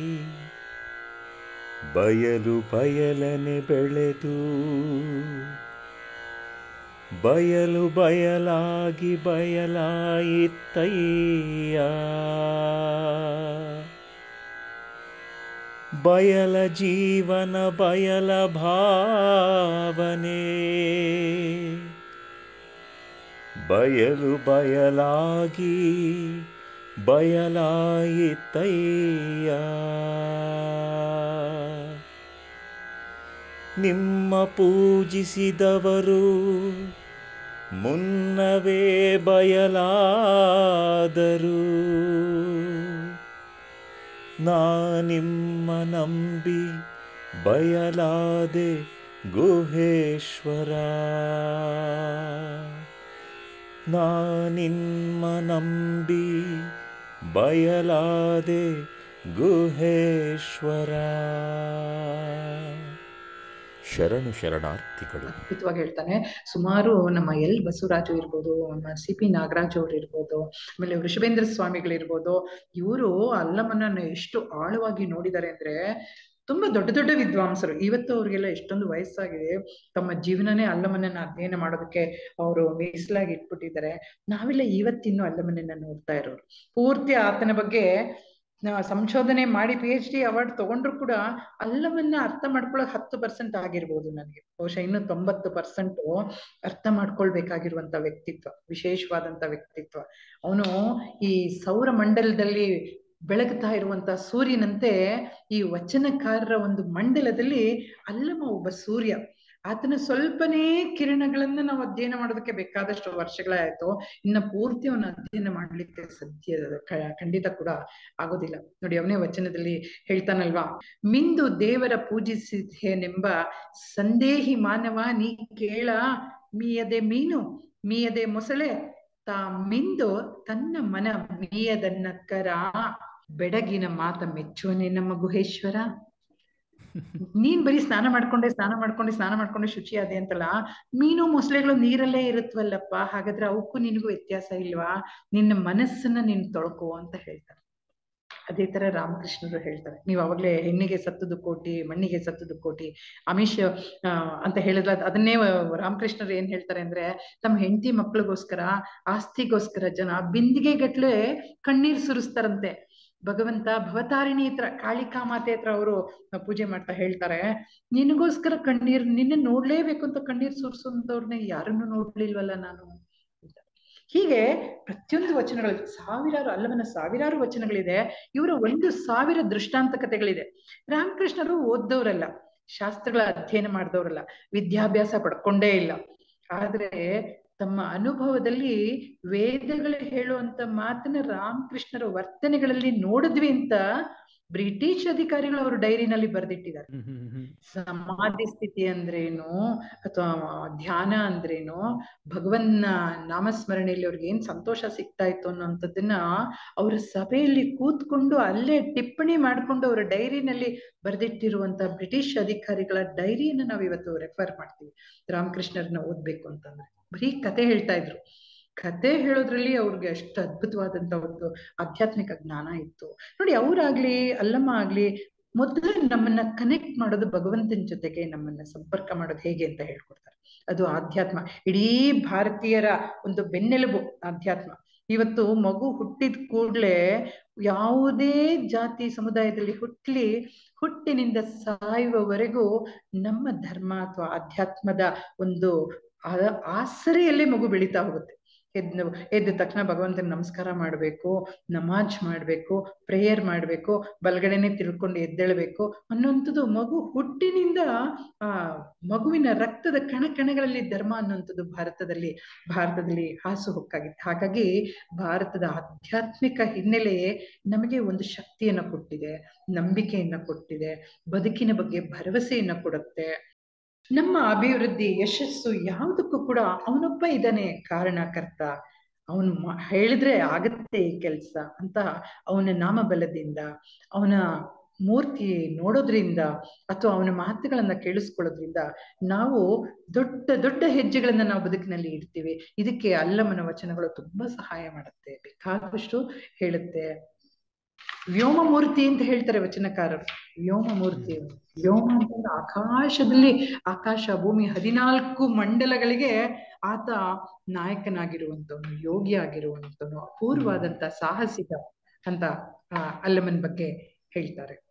S4: ಬಯಲು ಬಯಲನೆ ಬೆಳೆದು ಬಯಲು ಬಯಲಾಗಿ ಬಯಲಾಯಿತ್ತಯ್ಯ ಬಯಲ ಜೀವನ ಬಯಲ ಭಾವನೆ ಬಯಲು ಬಯಲಾಗಿ ಬಯಲಾಯಿತಯ್ಯ ನಿಮ್ಮ ಪೂಜಿಸಿದವರು ಮುನ್ನವೇ ಬಯಲಾದರು ನಾನಿಮ್ಮ ನಂಬಿ ಬಯಲಾದೆ ಗುಹೇಶ್ವರ ನಾನಿಮ್ಮ ನಂಬಿ ಬಯಲಾದೆ ಗುಹೇಶ್ವರ ಶರಣು ಶರಣಾರ್ಥಿಗಳು
S2: ಅದ್ಭುತವಾಗಿ ಹೇಳ್ತಾನೆ ಸುಮಾರು ನಮ್ಮ ಎಲ್ ಬಸವರಾಜು ಇರ್ಬೋದು ನಮ್ಮ ಸಿ ಪಿ ನಾಗರಾಜ್ ಅವ್ರು ಇರ್ಬೋದು ಆಮೇಲೆ ವೃಷಭೇಂದ್ರ ಸ್ವಾಮಿಗಳಿರ್ಬೋದು ಇವರು ಅಲ್ಲಮನ್ನ ಎಷ್ಟು ಆಳವಾಗಿ ನೋಡಿದ್ದಾರೆ ಅಂದ್ರೆ ತುಂಬಾ ದೊಡ್ಡ ದೊಡ್ಡ ವಿದ್ವಾಂಸರು ಇವತ್ತು ಅವ್ರಿಗೆಲ್ಲ ಎಷ್ಟೊಂದು ವಯಸ್ಸಾಗಿದೆ ತಮ್ಮ ಜೀವನನೇ ಅಲ್ಲಮನ್ನ ಅಧ್ಯಯನ ಮಾಡೋದಕ್ಕೆ ಅವರು ಮೀಸಲಾಗಿ ಇಟ್ಬಿಟ್ಟಿದ್ದಾರೆ ನಾವೆಲ್ಲ ಇವತ್ತಿನ್ನೂ ಅಲ್ಲಮನ್ನ ನೋಡ್ತಾ ಇರೋರು ಪೂರ್ತಿ ಆತನ ಬಗ್ಗೆ ನಾ ಸಂಶೋಧನೆ ಮಾಡಿ ಪಿ ಎಚ್ ಡಿ ಅವಾರ್ಡ್ ತಗೊಂಡ್ರು ಕೂಡ ಅಲ್ಲವನ್ನ ಅರ್ಥ ಮಾಡ್ಕೊಳ್ಳೋಕೆ ಹತ್ತು ಪರ್ಸೆಂಟ್ ಆಗಿರ್ಬೋದು ನನಗೆ ಬಹುಶಃ ಇನ್ನು ತೊಂಬತ್ತು ಪರ್ಸೆಂಟ್ ಅರ್ಥ ಮಾಡ್ಕೊಳ್ಬೇಕಾಗಿರುವಂತ ವ್ಯಕ್ತಿತ್ವ ವಿಶೇಷವಾದಂತ ವ್ಯಕ್ತಿತ್ವ ಅವನು ಈ ಸೌರ ಮಂಡಲದಲ್ಲಿ ಬೆಳಗ್ತಾ ಇರುವಂತ ಸೂರ್ಯನಂತೆ ಈ ವಚನಕಾರರ ಒಂದು ಮಂಡಲದಲ್ಲಿ ಅಲ್ಲಮ ಒಬ್ಬ ಸೂರ್ಯ ಆತನ ಸ್ವಲ್ಪನೇ ಕಿರಣಗಳನ್ನ ನಾವು ಅಧ್ಯಯನ ಮಾಡೋದಕ್ಕೆ ಬೇಕಾದಷ್ಟು ವರ್ಷಗಳಾಯ್ತು ಇನ್ನ ಪೂರ್ತಿ ಅವನ ಅಧ್ಯಯನ ಮಾಡ್ಲಿಕ್ಕೆ ಸದ್ಯ ಕ- ಖಂಡಿತ ಕೂಡ ಆಗೋದಿಲ್ಲ ನೋಡಿ ಅವನೇ ವಚನದಲ್ಲಿ ಹೇಳ್ತಾನಲ್ವಾ ಮಿಂದು ದೇವರ ಪೂಜಿಸಿದ್ದೇನೆಂಬ ಸಂದೇಹಿ ಮಾನವ ನೀ ಕೇಳ ಮೀಯದೆ ಮೀನು ಮೀಯದೆ ಮೊಸಳೆ ತಾ ಮಿಂದು ತನ್ನ ಮನ ಮೀಯದನ್ನಕ್ಕರ ಬೆಡಗಿನ ಮಾತ ಮೆಚ್ಚುವನೇ ನಮ್ಮ ಗುಹೇಶ್ವರ ನೀನ್ ಬರೀ ಸ್ನಾನ ಮಾಡ್ಕೊಂಡೆ ಸ್ನಾನ ಮಾಡ್ಕೊಂಡೆ ಸ್ನಾನ ಮಾಡ್ಕೊಂಡೆ ಶುಚಿ ಅದೇ ಅಂತಲ್ಲ ಮೀನು ಮೊಸಳೆಗಳು ನೀರಲ್ಲೇ ಇರುತ್ತವಲ್ಲಪ್ಪ ಹಾಗಾದ್ರೆ ಅವಕ್ಕೂ ನಿನಗೂ ವ್ಯತ್ಯಾಸ ಇಲ್ವಾ ನಿನ್ನ ಮನಸ್ಸನ್ನ ನೀನ್ ತೊಳ್ಕೋ ಅಂತ ಹೇಳ್ತಾರೆ ಅದೇ ತರ ರಾಮಕೃಷ್ಣರು ಹೇಳ್ತಾರೆ ನೀವು ಅವಾಗ್ಲೇ ಹೆಣ್ಣಿಗೆ ಸತ್ತದು ಕೋಟಿ ಮಣ್ಣಿಗೆ ಸತ್ತದು ಕೋಟಿ ಅಮಿಷ್ ಆ, ಅಂತ ಹೇಳಿದ್ರೆ ಅದ್- ಅದನ್ನೇ ರಾಮಕೃಷ್ಣರು ಏನ್ ಹೇಳ್ತಾರೆ ಅಂದ್ರೆ ತಮ್ಮ ಹೆಂಡತಿ ಮಕ್ಳಿಗೋಸ್ಕರ ಆಸ್ತಿಗೋಸ್ಕರ ಜನ ಬಿಂದಿಗೆ ಗಟ್ಲೆ ಕಣ್ಣೀರ್ ಸುರಿಸ್ತಾರಂತೆ ಭಗವಂತ ಭವತಾರಿಣಿ ಹತ್ರ ಕಾಳಿಕಾ ಮಾತೆ ಹತ್ರ ಅವರು ಪೂಜೆ ಮಾಡ್ತಾ ಹೇಳ್ತಾರೆ ನಿನಗೋಸ್ಕರ ಕಣ್ಣೀರ್ ನಿನ್ನ ನೋಡ್ಲೇಬೇಕು ಅಂತ ಕಣ್ಣೀರ್ ಸುರಿಸುವಂತವ್ರನ್ನ ಯಾರನ್ನು ನೋಡ್ಲಿಲ್ವಲ್ಲ ನಾನು ಅಂತ. ಹೀಗೆ ಪ್ರತಿಯೊಂದು ವಚನಗಳು ಸಾವಿರಾರು ಅಲ್ಲವನ್ನ ಸಾವಿರಾರು ವಚನಗಳಿದೆ ಇವರ ಒಂದು ಸಾವಿರ ದೃಷ್ಟಾಂತ ಕಥೆಗಳಿದೆ ರಾಮಕೃಷ್ಣರು ಓದ್ದವರಲ್ಲ ಶಾಸ್ತ್ರಗಳ ಅಧ್ಯಯನ ಮಾಡಿದವರಲ್ಲ ವಿದ್ಯಾಭ್ಯಾಸ ಪಡ್ಕೊಂಡೇ ಇಲ್ಲ ಆದ್ರೆ ತಮ್ಮ ಅನುಭವದಲ್ಲಿ ವೇದಗಳು ಹೇಳುವಂತ ಮಾತನ್ನ ರಾಮಕೃಷ್ಣರ ವರ್ತನೆಗಳಲ್ಲಿ ನೋಡಿದ್ವಿ ಅಂತ ಬ್ರಿಟಿಷ್ ಅಧಿಕಾರಿಗಳು ಅವರು ಡೈರಿನಲ್ಲಿ ಬರೆದಿಟ್ಟಿದ್ದಾರೆ
S1: ಹ್ಮ್ ಹ್ಮ್ ಹ್ಮ್
S2: ಸಮಾಧಿ ಸ್ಥಿತಿ ಅಂದ್ರೇನು ಅಥವಾ ಧ್ಯಾನ ಅಂದ್ರೇನು ಭಗವನ್ನ ನಾಮಸ್ಮರಣೆಯಲ್ಲಿ ಅವ್ರಿಗೆ ಏನ್ ಸಂತೋಷ ಸಿಗ್ತಾ ಇತ್ತು ಅನ್ನೋಂಥದ್ದನ್ನ ಅವರ ಸಭೆಯಲ್ಲಿ ಕೂತ್ಕೊಂಡು ಅಲ್ಲೇ ಟಿಪ್ಪಣಿ ಮಾಡ್ಕೊಂಡು ಅವರ ಡೈರಿನಲ್ಲಿ ಬರೆದಿಟ್ಟಿರುವಂತ ಬ್ರಿಟಿಷ್ ಅಧಿಕಾರಿಗಳ ಡೈರಿಯನ್ನ ನಾವು ಇವತ್ತು ರೆಫರ್ ಮಾಡ್ತೀವಿ ರಾಮಕೃಷ್ಣರನ್ನ ಓದ್ಬೇಕು ಅಂತಂದ್ರೆ ಬರೀ ಕತೆ ಹೇಳ್ತಾ ಇದ್ರು ಕತೆ ಹೇಳೋದ್ರಲ್ಲಿ ಅವ್ರಿಗೆ ಅಷ್ಟು ಅದ್ಭುತವಾದಂತ ಒಂದು ಆಧ್ಯಾತ್ಮಿಕ ಜ್ಞಾನ ಇತ್ತು ನೋಡಿ ಅವರಾಗ್ಲಿ ಅಲ್ಲಮ್ಮ ಆಗ್ಲಿ ಮೊದಲು ನಮ್ಮನ್ನ ಕನೆಕ್ಟ್ ಮಾಡೋದು ಭಗವಂತನ ಜೊತೆಗೆ ನಮ್ಮನ್ನ ಸಂಪರ್ಕ ಮಾಡೋದು ಹೇಗೆ ಅಂತ ಹೇಳ್ಕೊಡ್ತಾರೆ ಅದು ಆಧ್ಯಾತ್ಮ ಇಡೀ ಭಾರತೀಯರ ಒಂದು ಬೆನ್ನೆಲುಬು ಆಧ್ಯಾತ್ಮ ಇವತ್ತು ಮಗು ಹುಟ್ಟಿದ ಕೂಡ್ಲೆ ಯಾವುದೇ ಜಾತಿ ಸಮುದಾಯದಲ್ಲಿ ಹುಟ್ಲಿ ಹುಟ್ಟಿನಿಂದ ಸಾಯುವವರೆಗೂ ನಮ್ಮ ಧರ್ಮ ಅಥವಾ ಆಧ್ಯಾತ್ಮದ ಒಂದು ಆ- ಆಸರೆಯಲ್ಲೇ ಮಗು ಬೆಳೀತಾ ಹೋಗುತ್ತೆ ಎದ್ದು ಎದ್ದ ತಕ್ಷಣ ಭಗವಂತನ ನಮಸ್ಕಾರ ಮಾಡಬೇಕು ನಮಾಜ್ ಮಾಡಬೇಕು ಪ್ರೇಯರ್ ಮಾಡಬೇಕು ಬಲಗಡೆನೆ ತಿಳ್ಕೊಂಡು ಎದ್ದೇಳಬೇಕು ಅನ್ನುವಂಥದ್ದು ಮಗು ಹುಟ್ಟಿನಿಂದ ಆ ಮಗುವಿನ ರಕ್ತದ ಕಣ ಕಣಗಳಲ್ಲಿ ಧರ್ಮ ಅನ್ನುವಂಥದ್ದು ಭಾರತದಲ್ಲಿ ಭಾರತದಲ್ಲಿ ಹಾಸು ಹೊಕ್ಕಾಗಿದೆ ಹಾಗಾಗಿ ಭಾರತದ ಆಧ್ಯಾತ್ಮಿಕ ಹಿನ್ನೆಲೆ ನಮಗೆ ಒಂದು ಶಕ್ತಿಯನ್ನ ಕೊಟ್ಟಿದೆ ನಂಬಿಕೆಯನ್ನ ಕೊಟ್ಟಿದೆ ಬದುಕಿನ ಬಗ್ಗೆ ಭರವಸೆಯನ್ನ ಕೊಡುತ್ತೆ ನಮ್ಮ ಅಭಿವೃದ್ಧಿ ಯಶಸ್ಸು ಯಾವುದಕ್ಕೂ ಕೂಡ ಅವನೊಬ್ಬ ಇದ್ದಾನೆ ಕಾರಣಕರ್ತ ಅವನು ಹೇಳಿದ್ರೆ ಆಗತ್ತೆ ಈ ಕೆಲಸ ಅಂತ ಅವನ ನಾಮಬಲದಿಂದ ಅವನ ಮೂರ್ತಿ ನೋಡೋದ್ರಿಂದ ಅಥವಾ ಅವನ ಮಾತುಗಳನ್ನ ಕೇಳಿಸ್ಕೊಳ್ಳೋದ್ರಿಂದ ನಾವು ದೊಡ್ಡ ದೊಡ್ಡ ಹೆಜ್ಜೆಗಳನ್ನ ನಾವು ಬದುಕಿನಲ್ಲಿ ಇಡ್ತೀವಿ ಇದಕ್ಕೆ ಅಲ್ಲಮನ ವಚನಗಳು ತುಂಬಾ ಸಹಾಯ ಮಾಡುತ್ತೆ ಬೇಕಾದಷ್ಟು ಹೇಳುತ್ತೆ ವ್ಯೋಮ ಮೂರ್ತಿ ಅಂತ ಹೇಳ್ತಾರೆ ವಚನಕಾರರು ವ್ಯೋಮ ಮೂರ್ತಿ ವ್ಯೋಮ ಅಂತಂದ್ರೆ ಆಕಾಶದಲ್ಲಿ ಆಕಾಶ ಭೂಮಿ ಹದಿನಾಲ್ಕು ಮಂಡಲಗಳಿಗೆ ಆತ ನಾಯಕನಾಗಿರುವಂತವನು ಯೋಗಿ ಆಗಿರುವಂತವನು ಅಪೂರ್ವವಾದಂತ ಸಾಹಸಿಕ ಅಂತ ಆ ಅಲ್ಲಮನ್ ಬಗ್ಗೆ ಹೇಳ್ತಾರೆ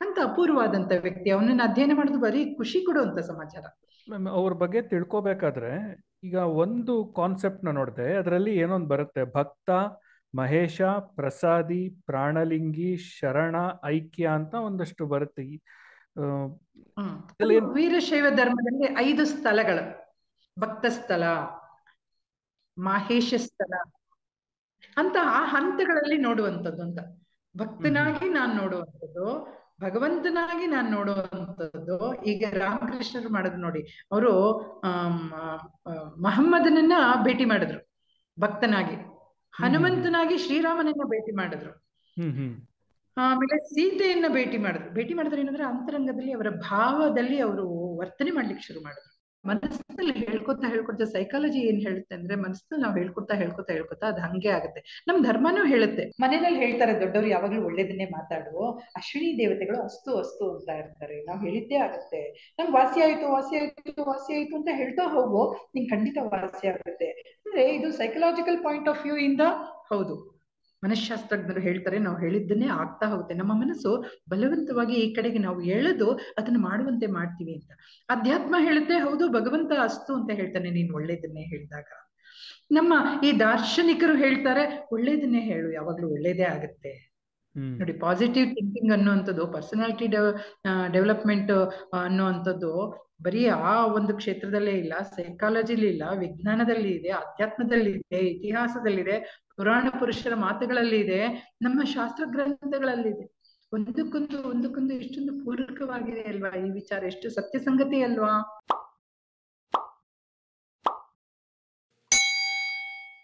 S2: ಅಂತ ಅಪೂರ್ವವಾದಂತ ವ್ಯಕ್ತಿ ಅವನನ್ನ ಅಧ್ಯಯನ ಮಾಡೋದು ಬರೀ ಖುಷಿ ಕೊಡುವಂತ ಸಮಾಚಾರ
S1: ಮ್ಯಾಮ್ ಅವ್ರ ಬಗ್ಗೆ ತಿಳ್ಕೊಬೇಕಾದ್ರೆ ಈಗ ಒಂದು ಕಾನ್ಸೆಪ್ಟ್ ನ ನೋಡಿದೆ ಅದರಲ್ಲಿ ಏನೊಂದು ಬರುತ್ತೆ ಭಕ್ತ ಮಹೇಶ ಪ್ರಸಾದಿ ಪ್ರಾಣಲಿಂಗಿ ಶರಣ ಐಕ್ಯ ಅಂತ ಒಂದಷ್ಟು ಬರುತ್ತೆ ಈ, ಆ,
S2: ಹ್ಮ್
S1: ಇದ್ರಲ್ಲಿ ಏನ್-
S2: ವೀರಶೈವ ಧರ್ಮದಲ್ಲಿ ಐದು ಸ್ಥಳಗಳು ಭಕ್ತ ಸ್ಥಳ ಮಾಹೇಶ ಸ್ಥಳ ಅಂತ ಆ ಹಂತಗಳಲ್ಲಿ ನೋಡುವಂಥದ್ದು ಅಂತ ಭಕ್ತನಾಗಿ ನಾನ್ ನೋಡುವಂಥದ್ದು ಭಗವಂತನಾಗಿ ನಾನ್ ನೋಡುವಂಥದ್ದು ಈಗ ರಾಮಕೃಷ್ಣರು ಮಾಡೋದು ನೋಡಿ ಅವರು ಮಹಮ್ಮದನನ್ನ ಭೇಟಿ ಮಾಡಿದ್ರು ಭಕ್ತನಾಗಿ ಹನುಮಂತನಾಗಿ ಶ್ರೀರಾಮನನ್ನ ಭೇಟಿ ಮಾಡಿದ್ರು
S1: ಹ್ಮ್ ಹ್ಮ್
S2: ಆಮೇಲೆ ಸೀತೆಯನ್ನ ಭೇಟಿ ಮಾಡಿದ್ರು ಭೇಟಿ ಮಾಡಿದ್ರೆ ಏನಂದ್ರೆ ಅಂತರಂಗದಲ್ಲಿ ಅವರ ಭಾವದಲ್ಲಿ ಅವರು ವರ್ತನೆ ಮಾಡ್ಲಿಕ್ಕೆ ಶುರು ಮಾಡಿದ್ರು ಮನಸ್ಸಲ್ಲಿ ಹೇಳ್ಕೊತಾ ಹೇಳ್ಕೊತಾ ಸೈಕಾಲಜಿ ಏನ್ ಹೇಳುತ್ತೆ ಅಂದ್ರೆ ಮನಸ್ಸಲ್ಲಿ ನಾವು ಹೇಳ್ಕೊತಾ ಹೇಳ್ಕೊತಾ ಹೇಳ್ಕೊತಾ ಅದು ಹಂಗೆ ಆಗುತ್ತೆ ನಮ್ ಧರ್ಮನೂ ಹೇಳುತ್ತೆ ಮನೆಯಲ್ಲಿ ಹೇಳ್ತಾರೆ ದೊಡ್ಡವರು ಯಾವಾಗ್ಲೂ ಒಳ್ಳೇದನ್ನೇ ಮಾತಾಡು ಅಶ್ವಿನಿ ದೇವತೆಗಳು ಅಸ್ತು ಅಸ್ತು ಅಂತ ಇರ್ತಾರೆ ನಾವ್ ಹೇಳಿದ್ದೇ ಆಗುತ್ತೆ ನಂಗೆ ವಾಸಿ ಆಯ್ತು ವಾಸಿ ಆಯ್ತು ವಾಸಿ ಆಯ್ತು ಅಂತ ಹೇಳ್ತಾ ಹೋಗು ನಿಂಗೆ ಖಂಡಿತ ವಾಸಿ ಆಗುತ್ತೆ ಅಂದ್ರೆ ಇದು ಸೈಕಲಾಜಿಕಲ್ ಪಾಯಿಂಟ್ ಆಫ್ ವ್ಯೂ ಇಂದ ಹೌದು ಮನಃಶಾಸ್ತ್ರಜ್ಞರು ಹೇಳ್ತಾರೆ ನಾವು ಹೇಳಿದ್ದನ್ನೇ ಆಗ್ತಾ ಹೋಗುತ್ತೆ ನಮ್ಮ ಮನಸ್ಸು ಬಲವಂತವಾಗಿ ಈ ಕಡೆಗೆ ನಾವು ಎಳೆದು ಅದನ್ನ ಮಾಡುವಂತೆ ಮಾಡ್ತೀವಿ ಅಂತ ಅಧ್ಯಾತ್ಮ ಹೇಳುತ್ತೆ ಹೌದು ಭಗವಂತ ಅಸ್ತು ಅಂತ ಹೇಳ್ತಾನೆ ನೀನ್ ಒಳ್ಳೇದನ್ನೇ ಹೇಳಿದಾಗ ನಮ್ಮ ಈ ದಾರ್ಶನಿಕರು ಹೇಳ್ತಾರೆ ಒಳ್ಳೇದನ್ನೇ ಹೇಳು ಯಾವಾಗ್ಲೂ ಒಳ್ಳೇದೇ ಆಗುತ್ತೆ
S1: ಹ್ಮ್
S2: ನೋಡಿ ಪಾಸಿಟಿವ್ ಥಿಂಕಿಂಗ್ ಅನ್ನುವಂಥದ್ದು ಪರ್ಸನಾಲಿಟಿ ಡೆವಲಪ್ಮೆಂಟ್ ಅನ್ನುವಂಥದ್ದು ಬರೀ ಆ ಒಂದು ಕ್ಷೇತ್ರದಲ್ಲೇ ಇಲ್ಲ ಸೈಕಾಲಜಿಲಿ ಇಲ್ಲ ವಿಜ್ಞಾನದಲ್ಲಿ ಇದೆ ಅಧ್ಯಾತ್ಮದಲ್ಲಿ ಇದೆ ಇತಿಹಾಸದಲ್ಲಿದೆ ಪುರಾಣ ಪುರುಷರ ಮಾತುಗಳಲ್ಲಿ ಇದೆ ನಮ್ಮ ಶಾಸ್ತ್ರ ಗ್ರಂಥಗಳಲ್ಲಿದೆ ಒಂದಕ್ಕೊಂದು ಒಂದಕ್ಕೊಂದು ಎಷ್ಟೊಂದು ಪೂರಕವಾಗಿದೆ ಅಲ್ವಾ ಈ ವಿಚಾರ ಎಷ್ಟು ಸತ್ಯ ಸಂಗತಿ ಅಲ್ವಾ